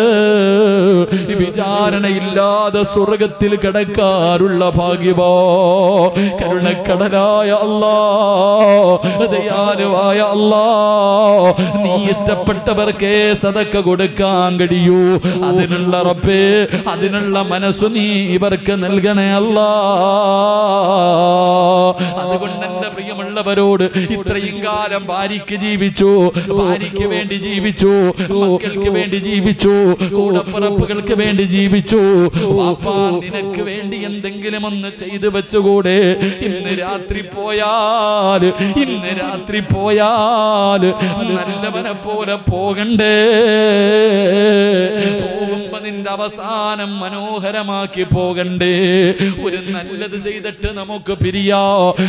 വിചാരണയില്ലാതെ സ്വർഗത്തിൽ കിടക്കാറുള്ള ഭാഗ്യമോ കരുണക്കടലായ അല്ലാ ദയാലുവായ അല്ലാ നീ ഇഷ്ടപ്പെട്ടവർക്കേ സതക്ക കൊടുക്കാൻ കഴിയൂ അതിനുള്ള റബ്ബേ അതിനുള്ള മനസ്സു നീ ഇവർക്ക് നൽകണേ അല്ലാ അതുകൊണ്ട് എന്റെ പ്രിയമുള്ളവരോട് ഇത്രയും കാലം ഭാര്യയ്ക്ക് ജീവിച്ചു ഭാര്യയ്ക്ക് വേണ്ടി ജീവിച്ചു മക്കൾക്ക് വേണ്ടി ജീവിച്ചു കൂടപ്പിറപ്പുകൾക്ക് വേണ്ടി ജീവിച്ചു വാപ്പാ നിനക്ക് വേണ്ടി എന്തെങ്കിലും ഒന്ന് ചെയ്തു വെച്ചുകൂടെ ഇന്ന് രാത്രി പോയാൽ ഇന്ന് രാത്രി പോയാൽ നല്ലവനെ പോലെ പോകണ്ടേ പോകുമ്പോ നിന്റെ അവസാനം മനോഹരമാക്കി പോകണ്ടേ ഒരു നല്ലത് ചെയ്തിട്ട് നമുക്ക് പിരിയാ